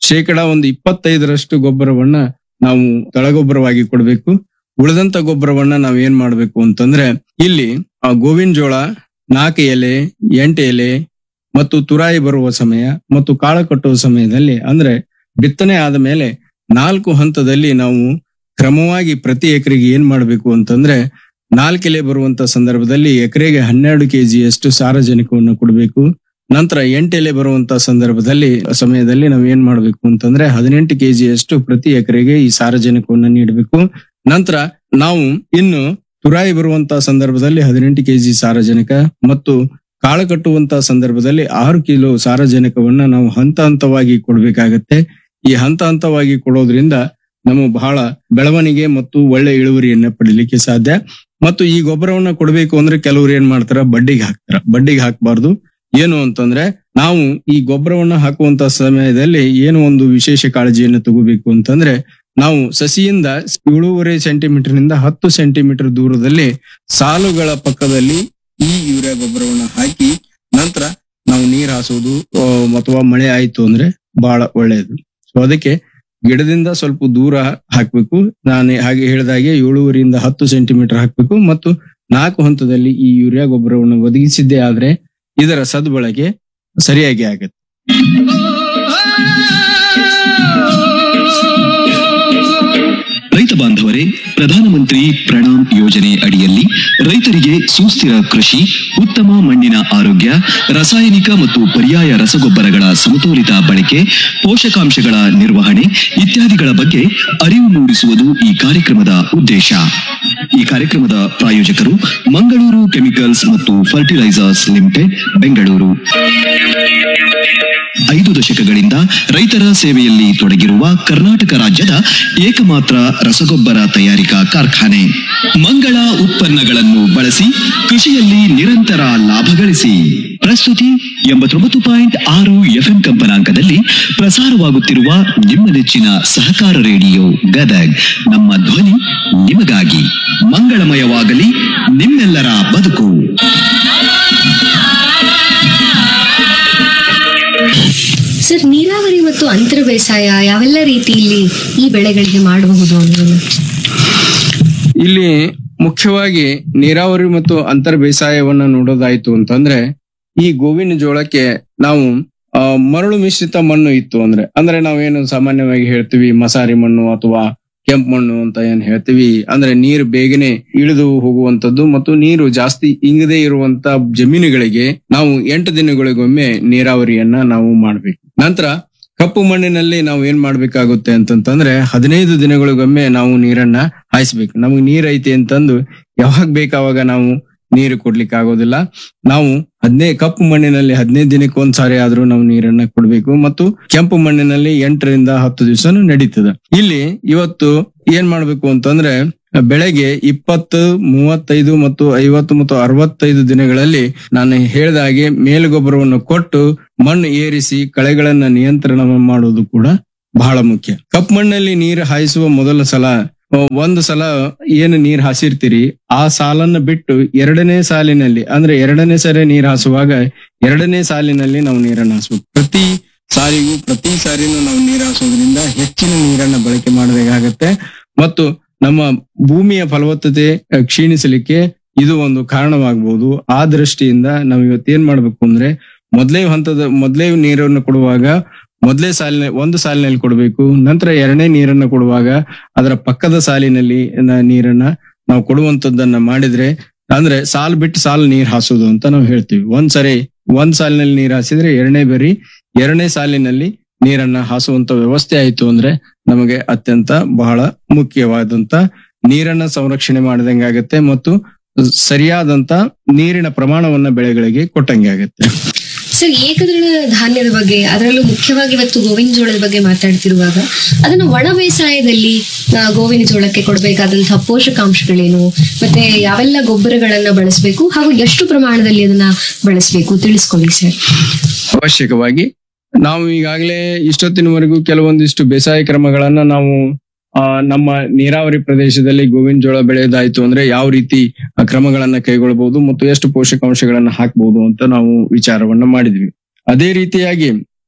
Speaker 3: ಶೇಕಡ ಒಂದು ಇಪ್ಪತ್ತೈದರಷ್ಟು ಗೊಬ್ಬರವನ್ನ ನಾವು ತಳಗೊಬ್ಬರವಾಗಿ ಕೊಡಬೇಕು ಉಳಿದಂತ ಗೊಬ್ಬರವನ್ನ ನಾವ್ ಏನ್ ಮಾಡ್ಬೇಕು ಅಂತಂದ್ರೆ ಇಲ್ಲಿ ಆ ಗೋವಿನ ಜೋಳ ನಾಲ್ಕು ಎಲೆ ಎಂಟು ಎಲೆ ಮತ್ತು ತುರಾಯಿ ಬರುವ ಸಮಯ ಮತ್ತು ಕಾಳು ಕಟ್ಟುವ ಸಮಯದಲ್ಲಿ ಅಂದ್ರೆ ಬಿತ್ತನೆ ಆದ ಮೇಲೆ ನಾಲ್ಕು ಹಂತದಲ್ಲಿ ನಾವು ಕ್ರಮವಾಗಿ ಪ್ರತಿ ಎಕರೆಗೆ ಏನ್ ಮಾಡ್ಬೇಕು ಅಂತಂದ್ರೆ ನಾಲ್ಕು ಎಲೆ ಬರುವಂತ ಸಂದರ್ಭದಲ್ಲಿ ಎಕರೆಗೆ ಹನ್ನೆರಡು ಕೆಜಿಯಷ್ಟು ಸಾರಜನಕವನ್ನು ಕೊಡಬೇಕು ನಂತರ ಎಂಟು ಎಲೆ ಬರುವಂತ ಸಂದರ್ಭದಲ್ಲಿ ಸಮಯದಲ್ಲಿ ನಾವು ಏನ್ ಮಾಡ್ಬೇಕು ಅಂತಂದ್ರೆ ಹದಿನೆಂಟು ಕೆಜಿಯಷ್ಟು ಪ್ರತಿ ಎಕರೆಗೆ ಈ ಸಾರಜನಕವನ್ನು ನೀಡಬೇಕು ನಂತರ ನಾವು ಇನ್ನು ತುರಾಯಿ ಬರುವಂತ ಸಂದರ್ಭದಲ್ಲಿ ಹದಿನೆಂಟು ಕೆಜಿ ಸಾರಜನಕ ಮತ್ತು ಕಾಳು ಕಟ್ಟುವಂತ ಸಂದರ್ಭದಲ್ಲಿ ಆರು ಕಿಲೋ ಸಾರಜನಕವನ್ನ ನಾವು ಹಂತ ಹಂತವಾಗಿ ಕೊಡ್ಬೇಕಾಗತ್ತೆ ಈ ಹಂತ ಹಂತವಾಗಿ ಕೊಡೋದ್ರಿಂದ ನಮಗೆ ಬಹಳ ಬೆಳವಣಿಗೆ ಮತ್ತು ಒಳ್ಳೆ ಇಳುವರಿಯನ್ನ ಪಡಿಲಿಕ್ಕೆ ಸಾಧ್ಯ ಮತ್ತು ಈ ಗೊಬ್ಬರವನ್ನ ಕೊಡಬೇಕು ಅಂದ್ರೆ ಕೆಲವರು ಏನ್ ಮಾಡ್ತಾರ ಬಡ್ಡಿಗೆ ಹಾಕ್ತಾರ ಬಡ್ಡಿಗೆ ಹಾಕಬಾರ್ದು ಏನು ಅಂತಂದ್ರೆ ನಾವು ಈ ಗೊಬ್ಬರವನ್ನ ಹಾಕುವಂತ ಸಮಯದಲ್ಲಿ ಏನು ಒಂದು ವಿಶೇಷ ಕಾಳಜಿಯನ್ನು ತಗೋಬೇಕು ಅಂತಂದ್ರೆ ನಾವು ಸಸಿಯಿಂದ ಏಳೂವರೆ ಸೆಂಟಿಮೀಟರ್ ನಿಂದ ಹತ್ತು ಸೆಂಟಿಮೀಟರ್ ದೂರದಲ್ಲಿ ಸಾಲುಗಳ ಪಕ್ಕದಲ್ಲಿ ಈ ಯೂರಿಯಾ ಗೊಬ್ಬರವನ್ನ ಹಾಕಿ ನಂತರ ನಾವು ನೀರ್ ಹಾಸೋದು ಆ, ಅಥವಾ ಮಳೆ ಆಯ್ತು ಅಂದ್ರೆ ಬಹಳ ಒಳ್ಳೆಯದು ಸೊ ಅದಕ್ಕೆ ಗಿಡದಿಂದ ಸ್ವಲ್ಪ ದೂರ ಹಾಕ್ಬೇಕು ನಾನು ಹಾಗೆ ಹೇಳಿದಾಗೆ ಏಳೂವರೆಯಿಂದ ಹತ್ತು ಸೆಂಟಿಮೀಟರ್ ಹಾಕ್ಬೇಕು ಮತ್ತು ನಾಲ್ಕು ಹಂತದಲ್ಲಿ ಈ ಯೂರಿಯಾ ಗೊಬ್ಬರವನ್ನು ಒದಗಿಸಿದ್ದೇ ಆದ್ರೆ ಇದರ ಸದ್ಬಳಕೆ ಸರಿಯಾಗಿ ಆಗುತ್ತೆ
Speaker 1: ರೈತ ಬಾಂಧವರೇ ಪ್ರಧಾನಮಂತ್ರಿ ಪ್ರಣಾಮ್ ಯೋಜನೆ ಅಡಿಯಲ್ಲಿ ರೈತರಿಗೆ ಸುಸ್ಥಿರ ಕೃಷಿ ಉತ್ತಮ ಮಣ್ಣಿನ ಆರೋಗ್ಯ ರಾಸಾಯನಿಕ ಮತ್ತು ಪರ್ಯಾಯ ರಸಗೊಬ್ಬರಗಳ ಸಮತೋಲಿತ ಬಳಕೆ ಪೋಷಕಾಂಶಗಳ ನಿರ್ವಹಣೆ ಇತ್ಯಾದಿಗಳ ಬಗ್ಗೆ ಅರಿವು ಮೂಡಿಸುವುದು ಈ ಕಾರ್ಯಕ್ರಮದ ಉದ್ದೇಶ ಈ ಕಾರ್ಯಕ್ರಮದ ಪ್ರಾಯೋಜಕರು ಮಂಗಳೂರು ಕೆಮಿಕಲ್ಸ್ ಮತ್ತು ಫರ್ಟಿಲೈಸರ್ಸ್ ಲಿಮಿಟೆಡ್ ಬೆಂಗಳೂರು ಐದು ದಶಕಗಳಿಂದ ರೈತರ ಸೇವೆಯಲ್ಲಿ ತೊಡಗಿರುವ ಕರ್ನಾಟಕ ರಾಜ್ಯದ ಏಕಮಾತ್ರ ರಸಗೊಬ್ಬರ ತಯಾರಿಕಾ ಕಾರ್ಖಾನೆ ಮಂಗಳ ಉತ್ಪನ್ನಗಳನ್ನು ಬಳಸಿ ಕೃಷಿಯಲ್ಲಿ ನಿರಂತರ ಲಾಭ ಗಳಿಸಿ ಪ್ರಸ್ತುತಿ ಎಂಬತ್ತೊಂಬತ್ತು ಪಾಯಿಂಟ್ ಆರು ಎಫ್ಎಂ ಕಂಪನಾಂಕದಲ್ಲಿ ಪ್ರಸಾರವಾಗುತ್ತಿರುವ ನಿಮ್ಮ ನೆಚ್ಚಿನ ಸಹಕಾರ ರೇಡಿಯೋ ಗದಗ್ ನಮ್ಮ ಧ್ವನಿ ನಿಮಗಾಗಿ ಮಂಗಳಮಯವಾಗಲಿ ನಿಮ್ಮೆಲ್ಲರ ಬದುಕು
Speaker 2: ಸರ್ ನೀರಾವರಿ ಮತ್ತು ಅಂತರ ಬೇಸಾಯ ಯಾವೆಲ್ಲ ರೀತಿಯಲ್ಲಿ ಈ ಬೆಳೆಗಳಿಗೆ ಮಾಡಬಹುದು ಅನ್ನೋದನ್ನ
Speaker 3: ಇಲ್ಲಿ ಮುಖ್ಯವಾಗಿ ನೀರಾವರಿ ಮತ್ತು ಅಂತರ್ ಬೇಸಾಯವನ್ನ ನೋಡೋದಾಯ್ತು ಅಂತಂದ್ರೆ ಈ ಗೋವಿನ ಜೋಳಕ್ಕೆ ನಾವು ಆ, ಮರಳು ಮಿಶ್ರಿತ ಮಣ್ಣು ಇತ್ತು ಅಂದ್ರೆ ಅಂದ್ರೆ ನಾವೇನು ಸಾಮಾನ್ಯವಾಗಿ ಹೇಳ್ತೀವಿ ಮಸಾರಿ ಮಣ್ಣು ಅಥವಾ ಕೆಂಪು ಮಣ್ಣು ಅಂತ ಏನ್ ಹೇಳ್ತೀವಿ ಅಂದ್ರೆ ನೀರು ಬೇಗನೆ ಇಳಿದು ಹೋಗುವಂತದ್ದು ಮತ್ತು ನೀರು ಜಾಸ್ತಿ ಇಂಗದೆ ಇರುವಂತ ಜಮೀನುಗಳಿಗೆ ನಾವು ಎಂಟು ದಿನಗಳಿಗೊಮ್ಮೆ ನೀರಾವರಿಯನ್ನ ನಾವು ಮಾಡ್ಬೇಕು ನಂತರ ಕಪ್ಪು ಮಣ್ಣಿನಲ್ಲಿ ನಾವು ಏನ್ ಮಾಡ್ಬೇಕಾಗುತ್ತೆ ಅಂತಂತಂದ್ರೆ ಹದಿನೈದು ದಿನಗಳಿಗೊಮ್ಮೆ ನಾವು ನೀರನ್ನ ಹಾಯಿಸ್ಬೇಕು ನಮಗೆ ನೀರ್ ಐತಿ ಅಂತಂದು ಯಾವಾಗ ಬೇಕಾವಾಗ ನಾವು ನೀರು ಕೊಡ್ಲಿಕ್ಕೆ ಆಗೋದಿಲ್ಲ ನಾವು ಹದಿನೈದು ಕಪ್ಪು ಮಣ್ಣಿನಲ್ಲಿ ಹದಿನೈದು ದಿನಕ್ಕೆ ಒಂದ್ಸಾರಿ ಆದ್ರೂ ನಾವು ನೀರನ್ನ ಕೊಡ್ಬೇಕು ಮತ್ತು ಕೆಂಪು ಮಣ್ಣಿನಲ್ಲಿ ಎಂಟರಿಂದ ಹತ್ತು ದಿವಸನು ನಡೀತದೆ ಇಲ್ಲಿ ಇವತ್ತು ಏನ್ ಮಾಡ್ಬೇಕು ಅಂತಂದ್ರೆ ಬೆಳೆಗೆ ಇಪ್ಪತ್ತು ಮೂವತ್ತೈದು ಮತ್ತು ಐವತ್ತು ಮತ್ತು ಅರವತ್ತೈದು ದಿನಗಳಲ್ಲಿ ನಾನು ಹೇಳಿದ ಹಾಗೆ ಮೇಲುಗೊಬ್ಬರವನ್ನು ಕೊಟ್ಟು ಮಣ್ಣು ಏರಿಸಿ ಕಳೆಗಳನ್ನ ನಿಯಂತ್ರಣ ಮಾಡೋದು ಕೂಡ ಬಹಳ ಮುಖ್ಯ ಕಪ್ ಮಣ್ಣಲ್ಲಿ ನೀರು ಹಾಯಿಸುವ ಮೊದಲ ಸಲ ಆ, ಒಂದು ಸಲ ಏನು ನೀರ್ ಹಾಸಿರ್ತೀರಿ ಆ ಸಾಲನ್ನ ಬಿಟ್ಟು ಎರಡನೇ ಸಾಲಿನಲ್ಲಿ ಅಂದ್ರೆ ಎರಡನೇ ಸರಿ ನೀರ್ ಹಾಸುವಾಗ ಎರಡನೇ ಸಾಲಿನಲ್ಲಿ ನಾವು ನೀರನ್ನು ಹಾಸ್ಬೇಕು ಪ್ರತಿ ಸಾಲಿಗೂ ಪ್ರತಿ ಸಾರಿನೂ ನಾವು ನೀರ್ ಹಾಸೋದ್ರಿಂದ ಹೆಚ್ಚಿನ ನೀರನ್ನ ಬಳಕೆ ಮಾಡಬೇಕಾಗತ್ತೆ ಮತ್ತು ನಮ್ಮ ಭೂಮಿಯ ಫಲವತ್ತತೆ ಆ, ಕ್ಷೀಣಿಸಲಿಕ್ಕೆ ಇದು ಒಂದು ಕಾರಣವಾಗಬಹುದು ಆ ದೃಷ್ಟಿಯಿಂದ ನಾವು ಇವತ್ತೇನ್ ಮಾಡ್ಬೇಕು ಅಂದ್ರೆ ಮೊದಲೇ ಹಂತದ ಮೊದಲೇ ನೀರನ್ನು ಕೊಡುವಾಗ ಮೊದಲೇ ಸಾಲಿನ ಒಂದು ಸಾಲಿನಲ್ಲಿ ಕೊಡಬೇಕು ನಂತರ ಎರಡನೇ ನೀರನ್ನ ಕೊಡುವಾಗ ಅದರ ಪಕ್ಕದ ಸಾಲಿನಲ್ಲಿ ನ- ನೀರನ್ನ ನಾವು ಕೊಡುವಂತದ್ದನ್ನ ಮಾಡಿದ್ರೆ ಅಂದ್ರೆ ಸಾಲ್ ಬಿಟ್ಟು ಸಾಲ್ ನೀರ್ ಹಾಸೋದು ಅಂತ ನಾವು ಹೇಳ್ತೀವಿ ಒಂದ್ ಸರಿ ಒಂದ್ ಸಾಲಿನಲ್ಲಿ ನೀರ್ ಹಾಸಿದ್ರೆ ಎರಡನೇ ಬರಿ ಎರಡನೇ ಸಾಲಿನಲ್ಲಿ ನೀರನ್ನ ಹಾಸುವಂತ ವ್ಯವಸ್ಥೆ ಆಯ್ತು ಅಂದ್ರೆ ನಮಗೆ ಅತ್ಯಂತ ಬಹಳ ಮುಖ್ಯವಾದಂತ ನೀರನ್ನ ಸಂರಕ್ಷಣೆ ಮಾಡಿದಂಗೆ ಆಗತ್ತೆ ಮತ್ತು ಸರಿಯಾದಂತ ನೀರಿನ ಪ್ರಮಾಣವನ್ನ ಬೆಳೆಗಳಿಗೆ ಕೊಟ್ಟಂಗೆ ಆಗತ್ತೆ
Speaker 2: ಸರ್ ಏಕದಳ ಧಾನ್ಯದ ಬಗ್ಗೆ ಅದರಲ್ಲೂ ಮುಖ್ಯವಾಗಿ ಇವತ್ತು ಗೋವಿನ ಜೋಳದ ಬಗ್ಗೆ ಮಾತಾಡ್ತಿರುವಾಗ ಅದನ್ನು ಒಣ ಬೇಸಾಯದಲ್ಲಿ ಆ, ಗೋವಿನ ಜೋಳಕ್ಕೆ ಕೊಡಬೇಕಾದಂತಹ ಪೋಷಕಾಂಶಗಳೇನು ಮತ್ತೆ ಯಾವೆಲ್ಲ ಗೊಬ್ಬರಗಳನ್ನ ಬಳಸಬೇಕು ಹಾಗೂ ಎಷ್ಟು ಪ್ರಮಾಣದಲ್ಲಿ ಅದನ್ನ ಬಳಸಬೇಕು ತಿಳಿಸ್ಕೊಳ್ಳಿ ಸರ್
Speaker 3: ಅವಶ್ಯಕವಾಗಿ ನಾವು ಈಗಾಗಲೇ ಇಷ್ಟೊತ್ತಿನವರೆಗೂ ಕೆಲವೊಂದಿಷ್ಟು ಬೇಸಾಯ ಕ್ರಮಗಳನ್ನ ನಾವು ಆ, ನಮ್ಮ ನೀರಾವರಿ ಪ್ರದೇಶದಲ್ಲಿ ಗೋವಿನ ಜೋಳ ಬೆಳೆಯೋದಾಯ್ತು ಅಂದ್ರೆ ಯಾವ ರೀತಿ ಆ, ಕ್ರಮಗಳನ್ನ ಕೈಗೊಳ್ಳಬಹುದು ಮತ್ತು ಎಷ್ಟು ಪೋಷಕಾಂಶಗಳನ್ನ ಹಾಕಬಹುದು ಅಂತ ನಾವು ವಿಚಾರವನ್ನ ಮಾಡಿದ್ವಿ ಅದೇ ರೀತಿಯಾಗಿ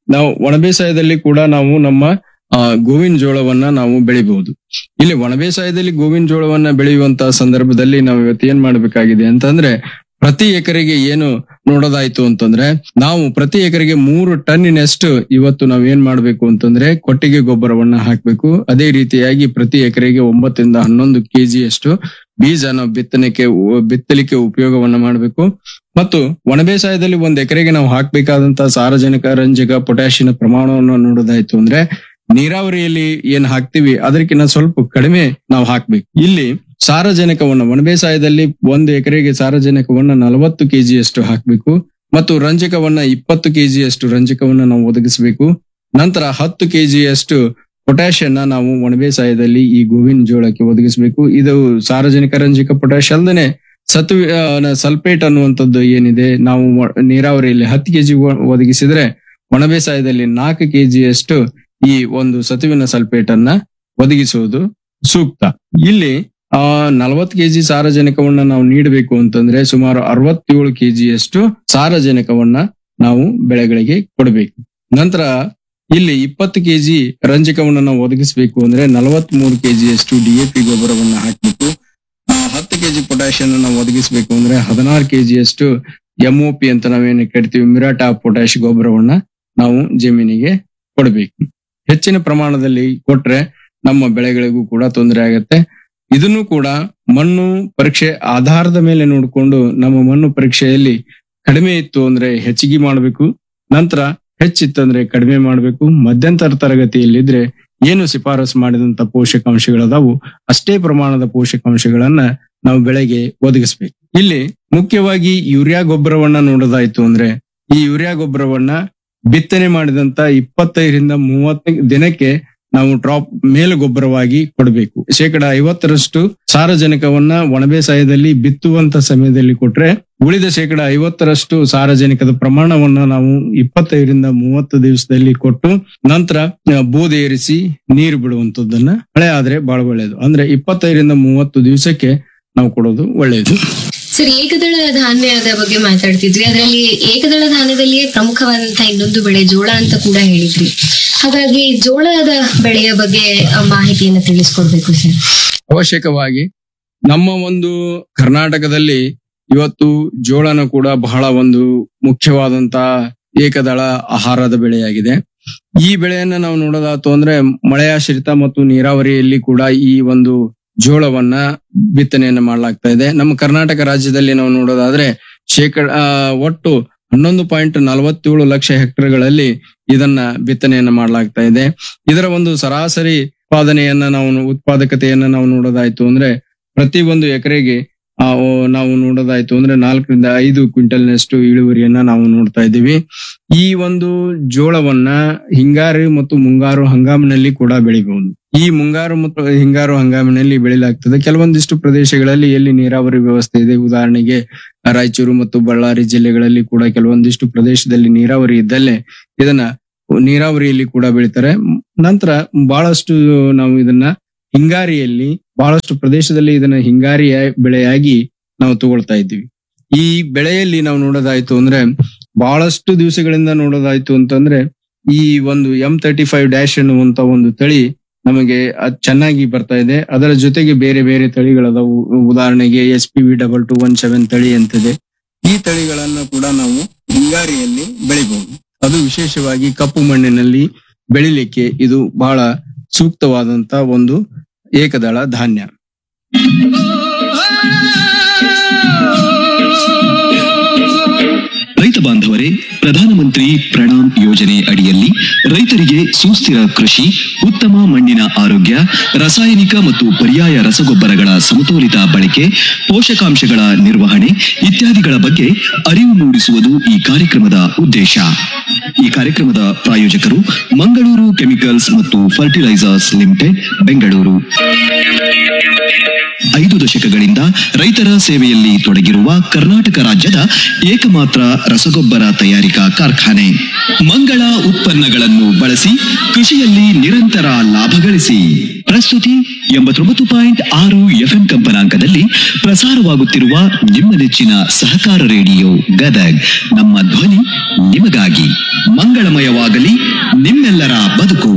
Speaker 3: ನಾವು ಒಣಬೇಸಾಯದಲ್ಲಿ ಕೂಡ ನಾವು ನಮ್ಮ ಆ, ಗೋವಿನ ಜೋಳವನ್ನ ನಾವು ಬೆಳಿಬಹುದು ಇಲ್ಲಿ ಒಣಬೇಸಾಯದಲ್ಲಿ ಗೋವಿನ ಜೋಳವನ್ನ ಬೆಳೆಯುವಂತಹ ಸಂದರ್ಭದಲ್ಲಿ ನಾವು ಇವತ್ತು ಏನ್ ಮಾಡ್ಬೇಕಾಗಿದೆ ಅಂತಂದ್ರೆ ಪ್ರತಿ ಎಕರೆಗೆ ಏನು ನೋಡೋದಾಯ್ತು ಅಂತಂದ್ರೆ ನಾವು ಪ್ರತಿ ಎಕರೆಗೆ ಮೂರು ಟನ್ನಿನಷ್ಟು ಇವತ್ತು ನಾವ್ ಏನ್ ಮಾಡ್ಬೇಕು ಅಂತಂದ್ರೆ ಕೊಟ್ಟಿಗೆ ಗೊಬ್ಬರವನ್ನ ಹಾಕ್ಬೇಕು ಅದೇ ರೀತಿಯಾಗಿ ಪ್ರತಿ ಎಕರೆಗೆ ಒಂಬತ್ತರಿಂದ ಹನ್ನೊಂದು ಕೆಜಿಯಷ್ಟು ಬೀಜ ನಾವು ಬಿತ್ತನೆಗೆ ಬಿತ್ತಲಿಕ್ಕೆ ಉಪಯೋಗವನ್ನ ಮಾಡಬೇಕು ಮತ್ತು ಒಣಬೇಸಾಯದಲ್ಲಿ ಒಂದ್ ಎಕರೆಗೆ ನಾವು ಹಾಕ್ಬೇಕಾದಂತಹ ಸಾರಜನಕ ರಂಜಕ ಪೊಟ್ಯಾಷಿಯನ ಪ್ರಮಾಣವನ್ನು ನೋಡೋದಾಯ್ತು ಅಂದ್ರೆ ನೀರಾವರಿಯಲ್ಲಿ ಏನ್ ಹಾಕ್ತಿವಿ ಅದಕ್ಕಿಂತ ಸ್ವಲ್ಪ ಕಡಿಮೆ ನಾವು ಹಾಕ್ಬೇಕು ಇಲ್ಲಿ ಸಾರಜನಕವನ್ನ ಒಣಬೇಸಾಯದಲ್ಲಿ ಒಂದು ಎಕರೆಗೆ ಸಾರಜನಕವನ್ನ ನಲವತ್ತು ಕೆಜಿಯಷ್ಟು ಹಾಕ್ಬೇಕು ಮತ್ತು ರಂಜಕವನ್ನ ಇಪ್ಪತ್ತು ಕೆಜಿಯಷ್ಟು ರಂಜಕವನ್ನ ನಾವು ಒದಗಿಸಬೇಕು ನಂತರ ಹತ್ತು ಕೆಜಿಯಷ್ಟು ಪೊಟ್ಯಾಷಿಯನ್ನ ನಾವು ಒಣಬೇಸಾಯದಲ್ಲಿ ಈ ಗೋವಿನ ಜೋಳಕ್ಕೆ ಒದಗಿಸಬೇಕು ಇದು ಸಾರಜನಕ ರಂಜಕ ಪೊಟ್ಯಾಷ್ ಅಲ್ಲದೆ ಸತ್ವ ಸಲ್ಫೇಟ್ ಅನ್ನುವಂಥದ್ದು ಏನಿದೆ ನಾವು ಒ- ನೀರಾವರಿಯಲ್ಲಿ ಹತ್ತು ಕೆಜಿ ಒದಗಿಸಿದ್ರೆ ಒಣಬೇಸಾಯದಲ್ಲಿ ನಾಲ್ಕು ಕೆಜಿಯಷ್ಟು ಈ ಒಂದು ಸತುವಿನ ಸಲ್ಫೇಟ್ ಅನ್ನ ಒದಗಿಸುವುದು ಸೂಕ್ತ ಇಲ್ಲಿ ಆ ನಲವತ್ತು ಕೆಜಿ ಸಾರಜನಕವನ್ನ ನಾವು ನೀಡಬೇಕು ಅಂತಂದ್ರೆ ಸುಮಾರು ಅರವತ್ತೇಳು ಕೆಜಿಯಷ್ಟು ಸಾರಜನಕವನ್ನ ನಾವು ಬೆಳೆಗಳಿಗೆ ಕೊಡಬೇಕು ನಂತರ ಇಲ್ಲಿ ಇಪ್ಪತ್ತು ಕೆಜಿ ರಂಜಕವನ್ನ ನಾವು ಒದಗಿಸಬೇಕು ಅಂದ್ರೆ ನಲವತ್ತ್ ಮೂರು ಕೆಜಿಯಷ್ಟು ಡಿಎಪಿ ಗೊಬ್ಬರವನ್ನ ಹಾಕಬೇಕು ಹತ್ತು ಕೆಜಿ ಪೊಟ್ಯಾಷಿಯಂ ನಾವು ಒದಗಿಸಬೇಕು ಅಂದ್ರೆ ಹದಿನಾರು ಕೆಜಿಯಷ್ಟು ಎಂಒಪಿ ಅಂತ ನಾವೇನು ಕರಿತೀವಿ ಮಿರಾಟಾ ಪೊಟ್ಯಾಶ್ ಗೊಬ್ಬರವನ್ನ ನಾವು ಜಮೀನಿಗೆ ಕೊಡಬೇಕು ಹೆಚ್ಚಿನ ಪ್ರಮಾಣದಲ್ಲಿ ಕೊಟ್ರೆ ನಮ್ಮ ಬೆಳೆಗಳಿಗೂ ಕೂಡ ತೊಂದರೆ ಆಗತ್ತೆ ಇದನ್ನು ಕೂಡ ಮಣ್ಣು ಪರೀಕ್ಷೆ ಆಧಾರದ ಮೇಲೆ ನೋಡಿಕೊಂಡು ನಮ್ಮ ಮಣ್ಣು ಪರೀಕ್ಷೆಯಲ್ಲಿ ಕಡಿಮೆ ಇತ್ತು ಅಂದ್ರೆ ಹೆಚ್ಚಿಗೆ ಮಾಡಬೇಕು ನಂತರ ಹೆಚ್ಚಿತ್ತಂದ್ರೆ ಕಡಿಮೆ ಮಾಡಬೇಕು ಮಧ್ಯಂತರ ತರಗತಿಯಲ್ಲಿದ್ರೆ ಏನು ಶಿಫಾರಸು ಮಾಡಿದಂತ ಪೋಷಕಾಂಶಗಳದಾವು ಅಷ್ಟೇ ಪ್ರಮಾಣದ ಪೋಷಕಾಂಶಗಳನ್ನ ನಾವು ಬೆಳೆಗೆ ಒದಗಿಸ್ಬೇಕು ಇಲ್ಲಿ ಮುಖ್ಯವಾಗಿ ಯೂರಿಯಾ ಗೊಬ್ಬರವನ್ನ ನೋಡೋದಾಯ್ತು ಅಂದ್ರೆ ಈ ಯೂರಿಯಾ ಗೊಬ್ಬರವನ್ನ ಬಿತ್ತನೆ ಮಾಡಿದಂತ ಇಪ್ಪತ್ತೈದರಿಂದ ಮೂವತ್ತು ದಿನಕ್ಕೆ ನಾವು ಡ್ರಾಪ್ ಮೇಲು ಗೊಬ್ಬರವಾಗಿ ಕೊಡಬೇಕು ಶೇಕಡ ಐವತ್ತರಷ್ಟು ಸಾರಜನಕವನ್ನ ಒಣಬೇಸಾಯದಲ್ಲಿ ಬಿತ್ತುವಂತ ಸಮಯದಲ್ಲಿ ಕೊಟ್ರೆ ಉಳಿದ ಶೇಕಡ ಐವತ್ತರಷ್ಟು ಸಾರಜನಕದ ಪ್ರಮಾಣವನ್ನ ನಾವು ಇಪ್ಪತ್ತೈದರಿಂದ ಮೂವತ್ತು ದಿವಸದಲ್ಲಿ ಕೊಟ್ಟು ನಂತರ ಆ, ಬೂದಿ ಏರಿಸಿ ನೀರು ಬಿಡುವಂತದ್ದನ್ನ ಮಳೆ ಆದ್ರೆ ಬಹಳ ಒಳ್ಳೆಯದು ಅಂದ್ರೆ ಇಪ್ಪತ್ತೈದರಿಂದ ಮೂವತ್ತು ದಿವಸಕ್ಕೆ ನಾವು ಕೊಡೋದು ಒಳ್ಳೆಯದು
Speaker 2: ಸರ್ ಏಕದಳ ಧಾನ್ಯದ ಬಗ್ಗೆ ಮಾತಾಡ್ತಿದ್ವಿ ಅದರಲ್ಲಿ ಏಕದಳ ಧಾನ್ಯದಲ್ಲಿಯೇ ಪ್ರಮುಖವಾದಂತಹ ಇನ್ನೊಂದು ಬೆಳೆ ಜೋಳ ಅಂತ ಕೂಡ ಹೇಳಿದ್ರಿ ಹಾಗಾಗಿ ಜೋಳದ ಬೆಳೆಯ ಬಗ್ಗೆ ಆ, ಮಾಹಿತಿಯನ್ನ ತಿಳಿಸ್ಕೊಡ್ಬೇಕು ಸರ್
Speaker 3: ಅವಶ್ಯಕವಾಗಿ ನಮ್ಮ ಒಂದು ಕರ್ನಾಟಕದಲ್ಲಿ ಇವತ್ತು ಜೋಳನ ಕೂಡ ಬಹಳ ಒಂದು ಮುಖ್ಯವಾದಂತ ಏಕದಳ ಆಹಾರದ ಬೆಳೆಯಾಗಿದೆ ಈ ಬೆಳೆಯನ್ನ ನಾವು ನೋಡೋದಾತು ಅಂದ್ರೆ ಮಳೆಯಾಶ್ರಿತ ಮತ್ತು ನೀರಾವರಿಯಲ್ಲಿ ಕೂಡ ಈ ಒಂದು ಜೋಳವನ್ನ ಬಿತ್ತನೆಯನ್ನ ಮಾಡಲಾಗ್ತಾ ಇದೆ ನಮ್ಮ ಕರ್ನಾಟಕ ರಾಜ್ಯದಲ್ಲಿ ನಾವು ನೋಡೋದಾದ್ರೆ ಶೇಕಡ ಆ, ಒಟ್ಟು ಹನ್ನೊಂದು ಪಾಯಿಂಟ್ ನಲವತ್ತೇಳು ಲಕ್ಷ ಹೆಕ್ಟರ್ಗಳಲ್ಲಿ ಇದನ್ನ ಬಿತ್ತನೆಯನ್ನ ಮಾಡಲಾಗ್ತಾ ಇದೆ ಇದರ ಒಂದು ಸರಾಸರಿ ಉತ್ಪಾದನೆಯನ್ನ ನಾವು ಉತ್ಪಾದಕತೆಯನ್ನ ನಾವು ನೋಡೋದಾಯ್ತು ಅಂದ್ರೆ ಪ್ರತಿ ಒಂದು ಎಕರೆಗೆ ಆ, ಓ, ನಾವು ನೋಡೋದಾಯ್ತು ಅಂದ್ರೆ ನಾಲ್ಕರಿಂದ ಐದು ಕ್ವಿಂಟಲ್ನಷ್ಟು ಇಳುವರಿಯನ್ನ ನಾವು ನೋಡ್ತಾ ಇದ್ದೀವಿ ಈ ಒಂದು ಜೋಳವನ್ನ ಹಿಂಗಾರು ಮತ್ತು ಮುಂಗಾರು ಹಂಗಾಮಿನಲ್ಲಿ ಕೂಡ ಬೆಳಿಬಹುದು ಈ ಮುಂಗಾರು ಮತ್ತು ಹಿಂಗಾರು ಹಂಗಾಮಿನಲ್ಲಿ ಬೆಳಿಲಾಗ್ತದೆ ಕೆಲವೊಂದಿಷ್ಟು ಪ್ರದೇಶಗಳಲ್ಲಿ ಎಲ್ಲಿ ನೀರಾವರಿ ವ್ಯವಸ್ಥೆ ಇದೆ ಉದಾಹರಣೆಗೆ ರಾಯಚೂರು ಮತ್ತು ಬಳ್ಳಾರಿ ಜಿಲ್ಲೆಗಳಲ್ಲಿ ಕೂಡ ಕೆಲವೊಂದಿಷ್ಟು ಪ್ರದೇಶದಲ್ಲಿ ನೀರಾವರಿ ಇದ್ದಲ್ಲೇ ಇದನ್ನ ನೀರಾವರಿಯಲ್ಲಿ ಕೂಡ ಬೆಳಿತಾರೆ ಮ್, ನಂತರ ಬಹಳಷ್ಟು ನಾವು ಇದನ್ನ ಹಿಂಗಾರಿಯಲ್ಲಿ ಬಹಳಷ್ಟು ಪ್ರದೇಶದಲ್ಲಿ ಇದನ್ನ ಹಿಂಗಾರಿ ಬೆಳೆಯಾಗಿ ನಾವು ತಗೊಳ್ತಾ ಇದ್ದೀವಿ ಈ ಬೆಳೆಯಲ್ಲಿ ನಾವು ನೋಡೋದಾಯ್ತು ಅಂದ್ರೆ ಬಹಳಷ್ಟು ದಿವಸಗಳಿಂದ ನೋಡೋದಾಯ್ತು ಅಂತಂದ್ರೆ ಈ ಒಂದು ಎಂ ತರ್ಟಿ ಫೈವ್ ಡ್ಯಾಶ್ ಎನ್ನುವಂತ ಒಂದು ತಳಿ ನಮಗೆ ಅದ್ ಚೆನ್ನಾಗಿ ಬರ್ತಾ ಇದೆ ಅದರ ಜೊತೆಗೆ ಬೇರೆ ಬೇರೆ ತಳಿಗಳದಾವು ಉದಾಹರಣೆಗೆ S P V double two one seven ತಳಿ ಅಂತಿದೆ ಈ ತಳಿಗಳನ್ನ ಕೂಡ ನಾವು ಹಿಂಗಾರಿಯಲ್ಲಿ ಬೆಳಿಬಹುದು ಅದು ವಿಶೇಷವಾಗಿ ಕಪ್ಪು ಮಣ್ಣಿನಲ್ಲಿ ಬೆಳಿಲಿಕ್ಕೆ ಇದು ಬಹಳ ಸೂಕ್ತವಾದಂತ ಒಂದು ಏಕದಳ ಧಾನ್ಯ
Speaker 1: ರೈತ ಬಾಂಧವರೇ ಪ್ರಧಾನಮಂತ್ರಿ ಪ್ರಣಾಮ್ ಯೋಜನೆ ಅಡಿಯಲ್ಲಿ ರೈತರಿಗೆ ಸುಸ್ಥಿರ ಕೃಷಿ ಉತ್ತಮ ಮಣ್ಣಿನ ಆರೋಗ್ಯ ರಾಸಾಯನಿಕ ಮತ್ತು ಪರ್ಯಾಯ ರಸಗೊಬ್ಬರಗಳ ಸಮತೋಲಿತ ಬಳಕೆ ಪೋಷಕಾಂಶಗಳ ನಿರ್ವಹಣೆ ಇತ್ಯಾದಿಗಳ ಬಗ್ಗೆ ಅರಿವು ಮೂಡಿಸುವುದು ಈ ಕಾರ್ಯಕ್ರಮದ ಉದ್ದೇಶ ಈ ಕಾರ್ಯಕ್ರಮದ ಪ್ರಾಯೋಜಕರು ಮಂಗಳೂರು ಕೆಮಿಕಲ್ಸ್ ಮತ್ತು ಫರ್ಟಿಲೈಸರ್ಸ್ ಲಿಮಿಟೆಡ್ ಬೆಂಗಳೂರು ಐದು ದಶಕಗಳಿಂದ ರೈತರ ಸೇವೆಯಲ್ಲಿ ತೊಡಗಿರುವ ಕರ್ನಾಟಕ ರಾಜ್ಯದ ಏಕಮಾತ್ರ ರಸಗೊಬ್ಬರ ತಯಾರಿಕಾ ಕಾರ್ಖಾನೆ ಮಂಗಳ ಉತ್ಪನ್ನಗಳನ್ನು ಬಳಸಿ ಕೃಷಿಯಲ್ಲಿ ನಿರಂತರ ಲಾಭ ಗಳಿಸಿ ಪ್ರಸ್ತುತಿ ಎಂಬತ್ತೊಂಬತ್ತು ಪಾಯಿಂಟ್ ಆರು ಎಫ್ಎಂ ಕಂಪನಾಂಕದಲ್ಲಿ ಪ್ರಸಾರವಾಗುತ್ತಿರುವ ನಿಮ್ಮ ನೆಚ್ಚಿನ ಸಹಕಾರ ರೇಡಿಯೋ ಗದಗ್ ನಮ್ಮ ಧ್ವನಿ ನಿಮಗಾಗಿ ಮಂಗಳಮಯವಾಗಲಿ ನಿಮ್ಮೆಲ್ಲರ ಬದುಕು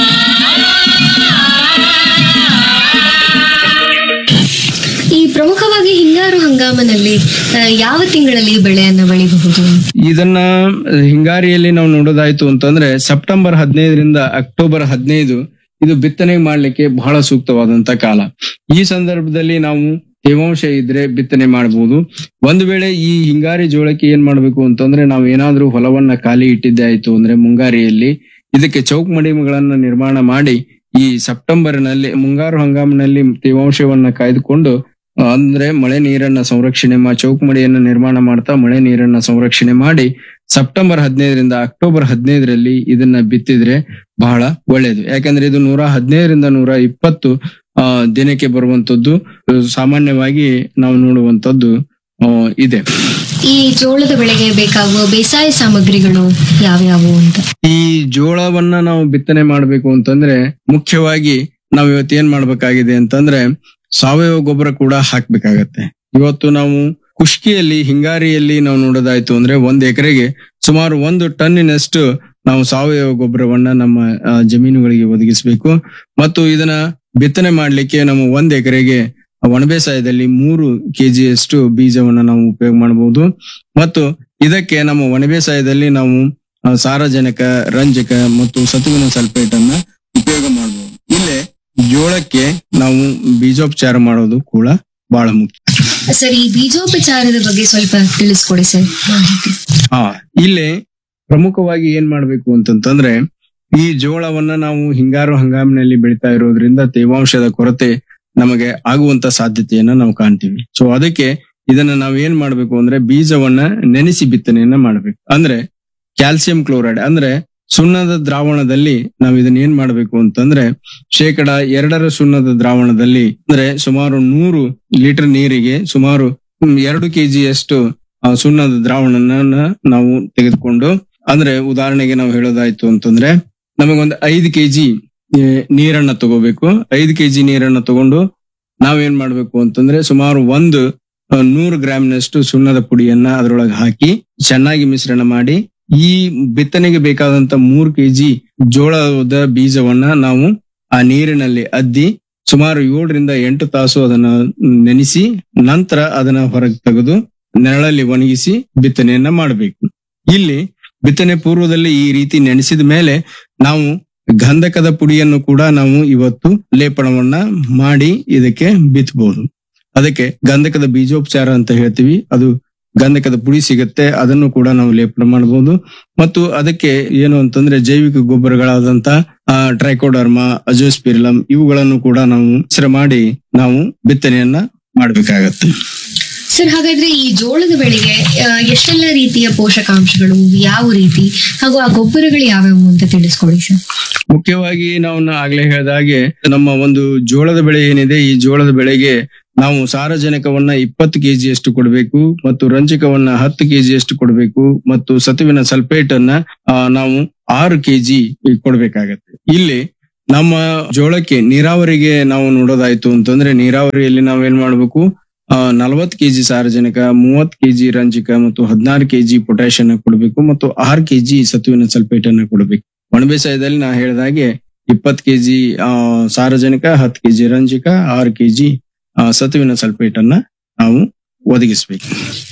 Speaker 2: ಈ ಪ್ರಮುಖವಾಗಿ ಹಿಂಗಾರು ಹಂಗಾಮನಲ್ಲಿ ಆ, ಯಾವ ತಿಂಗಳಲ್ಲಿ ಬೆಳೆಯನ್ನ ಬೆಳಿಬಹುದು
Speaker 3: ಇದನ್ನ ಹಿಂಗಾರಿಯಲ್ಲಿ ನಾವು ನೋಡೋದಾಯ್ತು ಅಂತಂದ್ರೆ ಸೆಪ್ಟೆಂಬರ್ ಹದಿನೈದರಿಂದ ಅಕ್ಟೋಬರ್ ಹದಿನೈದು ಇದು ಬಿತ್ತನೆ ಮಾಡ್ಲಿಕ್ಕೆ ಬಹಳ ಸೂಕ್ತವಾದಂತ ಕಾಲ ಈ ಸಂದರ್ಭದಲ್ಲಿ ನಾವು ತೇವಾಂಶ ಇದ್ರೆ ಬಿತ್ತನೆ ಮಾಡಬಹುದು ಒಂದು ವೇಳೆ ಈ ಹಿಂಗಾರಿ ಜೋಳಕ್ಕೆ ಏನ್ ಮಾಡ್ಬೇಕು ಅಂತಂದ್ರೆ ನಾವು ಏನಾದ್ರೂ ಹೊಲವನ್ನ ಖಾಲಿ ಇಟ್ಟಿದ್ದೆ ಆಯ್ತು ಅಂದ್ರೆ ಮುಂಗಾರಿಯಲ್ಲಿ ಇದಕ್ಕೆ ಚೌಕ್ ಮಡಿಮೆಗಳನ್ನ ನಿರ್ಮಾಣ ಮಾಡಿ ಈ ಸೆಪ್ಟೆಂಬರ್ ನಲ್ಲಿ ಮುಂಗಾರು ಹಂಗಾಮಿನಲ್ಲಿ ತೇವಾಂಶವನ್ನ ಕಾಯ್ದುಕೊಂಡು ಆ, ಅಂದ್ರೆ ಮಳೆ ನೀರನ್ನ ಸಂರಕ್ಷಣೆ ಮಾ ಚೌಕ್ ಮಡಿಯನ್ನ ನಿರ್ಮಾಣ ಮಾಡ್ತಾ ಮಳೆ ನೀರನ್ನ ಸಂರಕ್ಷಣೆ ಮಾಡಿ ಸೆಪ್ಟೆಂಬರ್ ಹದಿನೈದರಿಂದ ಅಕ್ಟೋಬರ್ ಹದಿನೈದರಲ್ಲಿ ಇದನ್ನ ಬಿತ್ತಿದ್ರೆ ಬಹಳ ಒಳ್ಳೇದು ಯಾಕಂದ್ರೆ ಇದು ನೂರ ಹದಿನೈದರಿಂದ ನೂರ ಇಪ್ಪತ್ತು ಆ ದಿನಕ್ಕೆ ಬರುವಂತದ್ದು ಆ, ಸಾಮಾನ್ಯವಾಗಿ ನಾವು ನೋಡುವಂತದ್ದು ಆ, ಇದೆ
Speaker 2: ಈ ಜೋಳದ ಬೆಳೆಗೆ ಬೇಕಾಗುವ ಬೇಸಾಯ ಸಾಮಗ್ರಿಗಳು ಯಾವ್ಯಾವು ಅಂತ
Speaker 3: ಈ ಜೋಳವನ್ನ ನಾವು ಬಿತ್ತನೆ ಮಾಡ್ಬೇಕು ಅಂತಂದ್ರೆ ಮುಖ್ಯವಾಗಿ ನಾವು ಇವತ್ತು ಏನ್ ಮಾಡ್ಬೇಕಾಗಿದೆ ಅಂತಂದ್ರೆ ಸಾವಯವ ಗೊಬ್ಬರ ಕೂಡ ಹಾಕ್ಬೇಕಾಗತ್ತೆ ಇವತ್ತು ನಾವು ಕುಷ್ಕಿಯಲ್ಲಿ ಹಿಂಗಾರಿಯಲ್ಲಿ ನಾವು ನೋಡೋದಾಯ್ತು ಅಂದ್ರೆ ಒಂದ್ ಎಕರೆಗೆ ಸುಮಾರು ಒಂದು ಟನ್ನಿನಷ್ಟು ನಾವು ಸಾವಯವ ಗೊಬ್ಬರವನ್ನ ನಮ್ಮ ಆ, ಜಮೀನುಗಳಿಗೆ ಒದಗಿಸಬೇಕು ಮತ್ತು ಇದನ್ನ ಬಿತ್ತನೆ ಮಾಡ್ಲಿಕ್ಕೆ ನಮ್ಮ ಒಂದ್ ಎಕರೆಗೆ ಒಣಬೇಸಾಯದಲ್ಲಿ ಮೂರು ಕೆಜಿಯಷ್ಟು ಬೀಜವನ್ನ ನಾವು ಉಪಯೋಗ ಮಾಡಬಹುದು ಮತ್ತು ಇದಕ್ಕೆ ನಮ್ಮ ಒಣಬೇಸಾಯದಲ್ಲಿ ನಾವು ಆ, ಸಾರಜನಕ ರಂಜಕ ಮತ್ತು ಸತುವಿನ ಸಲ್ಫೇಟ್ ಅನ್ನ ಉಪಯೋಗ ಮಾಡಬಹುದು ಇಲ್ಲೇ ಜೋಳಕ್ಕೆ ನಾವು ಬೀಜೋಪಚಾರ ಮಾಡೋದು ಕೂಡ ಬಹಳ ಮುಖ್ಯ
Speaker 2: ಸರ್ ಈ ಬೀಜೋಪಚಾರದ ಬಗ್ಗೆ ಸ್ವಲ್ಪ ತಿಳಿಸ್ಕೊಡಿ ಸರ್ ಮಾಹಿತಿ
Speaker 3: ಹಾ ಇಲ್ಲಿ ಪ್ರಮುಖವಾಗಿ ಏನ್ ಮಾಡ್ಬೇಕು ಅಂತಂತಂದ್ರೆ ಈ ಜೋಳವನ್ನ ನಾವು ಹಿಂಗಾರು ಹಂಗಾಮಿನಲ್ಲಿ ಬೆಳಿತಾ ಇರೋದ್ರಿಂದ ತೇವಾಂಶದ ಕೊರತೆ ನಮಗೆ ಆಗುವಂತ ಸಾಧ್ಯತೆಯನ್ನ ನಾವು ಕಾಣ್ತೀವಿ ಸೊ ಅದಕ್ಕೆ ಇದನ್ನ ನಾವ್ ಏನ್ ಮಾಡ್ಬೇಕು ಅಂದ್ರೆ ಬೀಜವನ್ನ ನೆನೆಸಿ ಬಿತ್ತನೆಯನ್ನ ಮಾಡ್ಬೇಕು ಅಂದ್ರೆ ಕ್ಯಾಲ್ಸಿಯಂ ಕ್ಲೋರೈಡ್ ಅಂದ್ರೆ ಸುಣ್ಣದ ದ್ರಾವಣದಲ್ಲಿ ನಾವು ಇದನ್ನ ಏನ್ ಮಾಡ್ಬೇಕು ಅಂತಂದ್ರೆ ಶೇಕಡ ಎರಡರ ಸುಣ್ಣದ ದ್ರಾವಣದಲ್ಲಿ ಅಂದ್ರೆ ಸುಮಾರು ನೂರು ಲೀಟರ್ ನೀರಿಗೆ ಸುಮಾರು ಹ್ಮ್, ಎರಡು ಕೆಜಿಯಷ್ಟು ಆ ಸುಣ್ಣದ ದ್ರಾವಣನ ನಾವು ತೆಗೆದುಕೊಂಡು ಅಂದ್ರೆ ಉದಾಹರಣೆಗೆ ನಾವು ಹೇಳೋದಾಯ್ತು ಅಂತಂದ್ರೆ ನಮಗೊಂದು ಐದು ಕೆಜಿ ನೀರನ್ನ ತಗೋಬೇಕು ಐದು ಕೆಜಿ ನೀರನ್ನ ತಗೊಂಡು ನಾವೇನ್ ಮಾಡ್ಬೇಕು ಅಂತಂದ್ರೆ ಸುಮಾರು ಒಂದು ಆ, ನೂರು ಗ್ರಾಮ್ನಷ್ಟು ಸುಣ್ಣದ ಪುಡಿಯನ್ನ ಅದರೊಳಗೆ ಹಾಕಿ ಚೆನ್ನಾಗಿ ಮಿಶ್ರಣ ಮಾಡಿ ಈ ಬಿತ್ತನೆಗೆ ಬೇಕಾದಂತ ಮೂರು ಕೆಜಿ ಜೋಳದ ಬೀಜವನ್ನ ನಾವು ಆ ನೀರಿನಲ್ಲಿ ಅದ್ದಿ ಸುಮಾರು ಏಳರಿಂದ ಎಂಟು ತಾಸು ಅದನ್ನ ನೆನೆಸಿ ನಂತರ ಅದನ್ನ ಹೊರಗೆ ತೆಗೆದು ನೆರಳಲ್ಲಿ ಒಣಗಿಸಿ ಬಿತ್ತನೆಯನ್ನ ಮಾಡಬೇಕು ಇಲ್ಲಿ ಬಿತ್ತನೆ ಪೂರ್ವದಲ್ಲಿ ಈ ರೀತಿ ನೆನೆಸಿದ ಮೇಲೆ ನಾವು ಗಂಧಕದ ಪುಡಿಯನ್ನು ಕೂಡ ನಾವು ಇವತ್ತು ಲೇಪನವನ್ನ ಮಾಡಿ ಇದಕ್ಕೆ ಬಿತ್ತಬಹುದು ಅದಕ್ಕೆ ಗಂಧಕದ ಬೀಜೋಪಚಾರ ಅಂತ ಹೇಳ್ತೀವಿ ಅದು ಗಂಧಕದ ಪುಡಿ ಸಿಗುತ್ತೆ ಅದನ್ನು ಕೂಡ ನಾವು ಲೇಪನ ಮಾಡಬಹುದು ಮತ್ತು ಅದಕ್ಕೆ ಏನು ಅಂತಂದ್ರೆ ಜೈವಿಕ ಗೊಬ್ಬರಗಳಾದಂತ ಟ್ರೈಕೋಡರ್ಮಾ ಅಜೋಸ್ಪಿರಿಲಮ್ ಇವುಗಳನ್ನು ಕೂಡ ನಾವು ಮಿಶ್ರ ಮಾಡಿ ನಾವು ಬಿತ್ತನೆಯನ್ನ ಮಾಡಬೇಕಾಗತ್ತೆ
Speaker 2: ಸರ್ ಹಾಗಾದ್ರೆ ಈ ಜೋಳದ ಬೆಳೆಗೆ ಆ, ಎಷ್ಟೆಲ್ಲ ರೀತಿಯ ಪೋಷಕಾಂಶಗಳು ಯಾವ ರೀತಿ ಹಾಗೂ ಆ ಗೊಬ್ಬರಗಳು ಯಾವ್ಯಾವು ಅಂತ ತಿಳಿಸ್ಕೊಡಿ ಸರ್
Speaker 3: ಮುಖ್ಯವಾಗಿ ನಾವು ನ- ಆಗ್ಲೇ ಹೇಳಿದ ಹಾಗೆ ನಮ್ಮ ಒಂದು ಜೋಳದ ಬೆಳೆ ಏನಿದೆ ಈ ಜೋಳದ ಬೆಳೆಗೆ ನಾವು ಸಾರಜನಕವನ್ನ ಇಪ್ಪತ್ತು ಕೆಜಿಯಷ್ಟು ಕೊಡಬೇಕು ಮತ್ತು ರಂಜಕವನ್ನ ಹತ್ತು ಕೆಜಿಯಷ್ಟು ಕೊಡಬೇಕು ಮತ್ತು ಸತುವಿನ ಸಲ್ಫೇಟ್ ಅನ್ನ ಆ, ನಾವು ಆರು ಕೆಜಿ ಕೊಡ್ಬೇಕಾಗತ್ತೆ ಇಲ್ಲಿ ನಮ್ಮ ಜೋಳಕ್ಕೆ ನೀರಾವರಿಗೆ ನಾವು ನೋಡೋದಾಯ್ತು ಅಂತಂದ್ರೆ ನೀರಾವರಿಯಲ್ಲಿ ನಾವು ಏನ್ ಮಾಡ್ಬೇಕು ನಲವತ್ತು ಕೆಜಿ ಸಾರಜನಕ ಮೂವತ್ ಕೆಜಿ ರಂಜಕ ಮತ್ತು ಹದಿನಾರು ಕೆಜಿ ಪೊಟ್ಯಾಷಿಯಂ ಕೊಡಬೇಕು ಮತ್ತು ಆರು ಕೆಜಿ ಸತುವಿನ ಸಲ್ಫೇಟ್ ಅನ್ನ ಕೊಡಬೇಕು ಒಣಬೇಸಾಯದಲ್ಲಿ ನಾ ಹೇಳಿದಾಗೆ ಇಪ್ಪತ್ ಕೆಜಿ ಆ ಸಾರಜನಕ ಹತ್ತು ಕೆಜಿ ರಂಜಕ ಆರು ಕೆಜಿ ಸತುವಿನ ಸಲ್ಫೇಟ್ ಅನ್ನ ನಾವು ಒದಗಿಸ್ಬೇಕು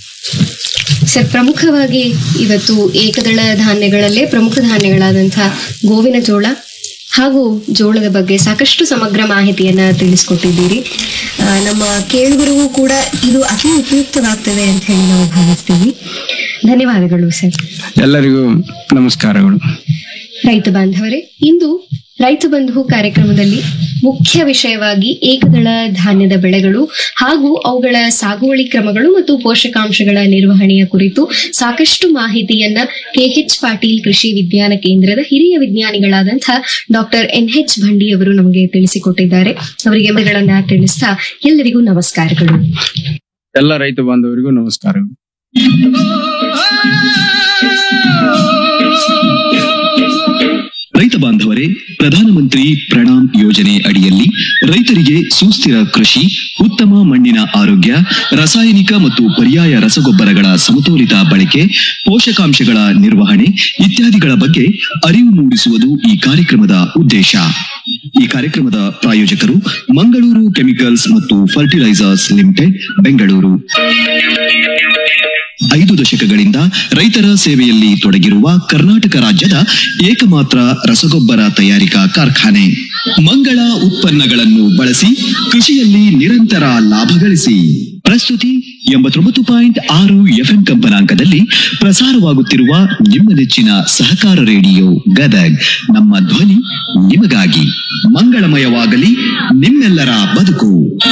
Speaker 2: ಸರ್ ಪ್ರಮುಖವಾಗಿ ಇವತ್ತು ಏಕದಳ ಧಾನ್ಯಗಳಲ್ಲೇ ಪ್ರಮುಖ ಧಾನ್ಯಗಳಾದಂತಹ ಗೋವಿನ ಜೋಳ ಹಾಗೂ ಜೋಳದ ಬಗ್ಗೆ ಸಾಕಷ್ಟು ಸಮಗ್ರ ಮಾಹಿತಿಯನ್ನ ತಿಳಿಸ್ಕೊಟ್ಟಿದ್ದೀರಿ ಆ, ನಮ್ಮ ಕೇಳುಗರಿಗೂ ಕೂಡ ಇದು ಅತಿ ಉಪಯುಕ್ತವಾಗ್ತದೆ ಅಂತ ಹೇಳಿ ನಾವು ಭಾವಿಸ್ತೀವಿ ಧನ್ಯವಾದಗಳು ಸರ್
Speaker 3: ಎಲ್ಲರಿಗೂ ನಮಸ್ಕಾರಗಳು
Speaker 2: ರೈತ ಬಾಂಧವರೇ ಇಂದು ರೈತ ಬಂಧು ಕಾರ್ಯಕ್ರಮದಲ್ಲಿ ಮುಖ್ಯ ವಿಷಯವಾಗಿ ಏಕದಳ ಧಾನ್ಯದ ಬೆಳೆಗಳು ಹಾಗೂ ಅವುಗಳ ಸಾಗುವಳಿ ಕ್ರಮಗಳು ಮತ್ತು ಪೋಷಕಾಂಶಗಳ ನಿರ್ವಹಣೆಯ ಕುರಿತು ಸಾಕಷ್ಟು ಮಾಹಿತಿಯನ್ನ ಕೆಎಚ್ ಪಾಟೀಲ್ ಕೃಷಿ ವಿಜ್ಞಾನ ಕೇಂದ್ರದ ಹಿರಿಯ ವಿಜ್ಞಾನಿಗಳಾದಂತಹ ಡಾಕ್ಟರ್ ಎನ್ ಎಚ್ ಭಂಡಿ ಅವರು ನಮಗೆ ತಿಳಿಸಿಕೊಟ್ಟಿದ್ದಾರೆ ಅವರಿಗೆ ಗಳನ್ನ ತಿಳಿಸ್ತಾ ಎಲ್ಲರಿಗೂ ನಮಸ್ಕಾರಗಳು
Speaker 3: ಎಲ್ಲ ರೈತ ಬಾಂಧವರಿಗೂ ನಮಸ್ಕಾರಗಳು
Speaker 1: ರೈತ ರೈತ ಬಾಂಧವರೇ ಪ್ರಧಾನಮಂತ್ರಿ ಪ್ರಣಾಮ್ ಯೋಜನೆ ಅಡಿಯಲ್ಲಿ ರೈತರಿಗೆ ಸುಸ್ಥಿರ ಕೃಷಿ ಉತ್ತಮ ಮಣ್ಣಿನ ಆರೋಗ್ಯ ರಾಸಾಯನಿಕ ಮತ್ತು ಪರ್ಯಾಯ ರಸಗೊಬ್ಬರಗಳ ಸಮತೋಲಿತ ಬಳಕೆ ಪೋಷಕಾಂಶಗಳ ನಿರ್ವಹಣೆ ಇತ್ಯಾದಿಗಳ ಬಗ್ಗೆ ಅರಿವು ಮೂಡಿಸುವುದು ಈ ಕಾರ್ಯಕ್ರಮದ ಉದ್ದೇಶ ಈ ಕಾರ್ಯಕ್ರಮದ ಪ್ರಾಯೋಜಕರು ಮಂಗಳೂರು ಕೆಮಿಕಲ್ಸ್ ಮತ್ತು ಫರ್ಟಿಲೈಸರ್ಸ್ ಲಿಮಿಟೆಡ್ ಬೆಂಗಳೂರು ಐದು ದಶಕಗಳಿಂದ ರೈತರ ಸೇವೆಯಲ್ಲಿ ತೊಡಗಿರುವ ಕರ್ನಾಟಕ ರಾಜ್ಯದ ಏಕಮಾತ್ರ ರಸಗೊಬ್ಬರ ತಯಾರಿಕಾ ಕಾರ್ಖಾನೆ ಮಂಗಳ ಉತ್ಪನ್ನಗಳನ್ನು ಬಳಸಿ ಕೃಷಿಯಲ್ಲಿ ನಿರಂತರ ಲಾಭ ಗಳಿಸಿ ಪ್ರಸ್ತುತಿ ಎಂಬತ್ತೊಂಬತ್ತು ಪಾಯಿಂಟ್ ಆರು ಎಫ್ಎಂ ಕಂಪನಾಂಕದಲ್ಲಿ ಪ್ರಸಾರವಾಗುತ್ತಿರುವ ನಿಮ್ಮ ನೆಚ್ಚಿನ ಸಹಕಾರ ರೇಡಿಯೋ ಗದಗ್ ನಮ್ಮ ಧ್ವನಿ ನಿಮಗಾಗಿ ಮಂಗಳಮಯವಾಗಲಿ ನಿಮ್ಮೆಲ್ಲರ ಬದುಕು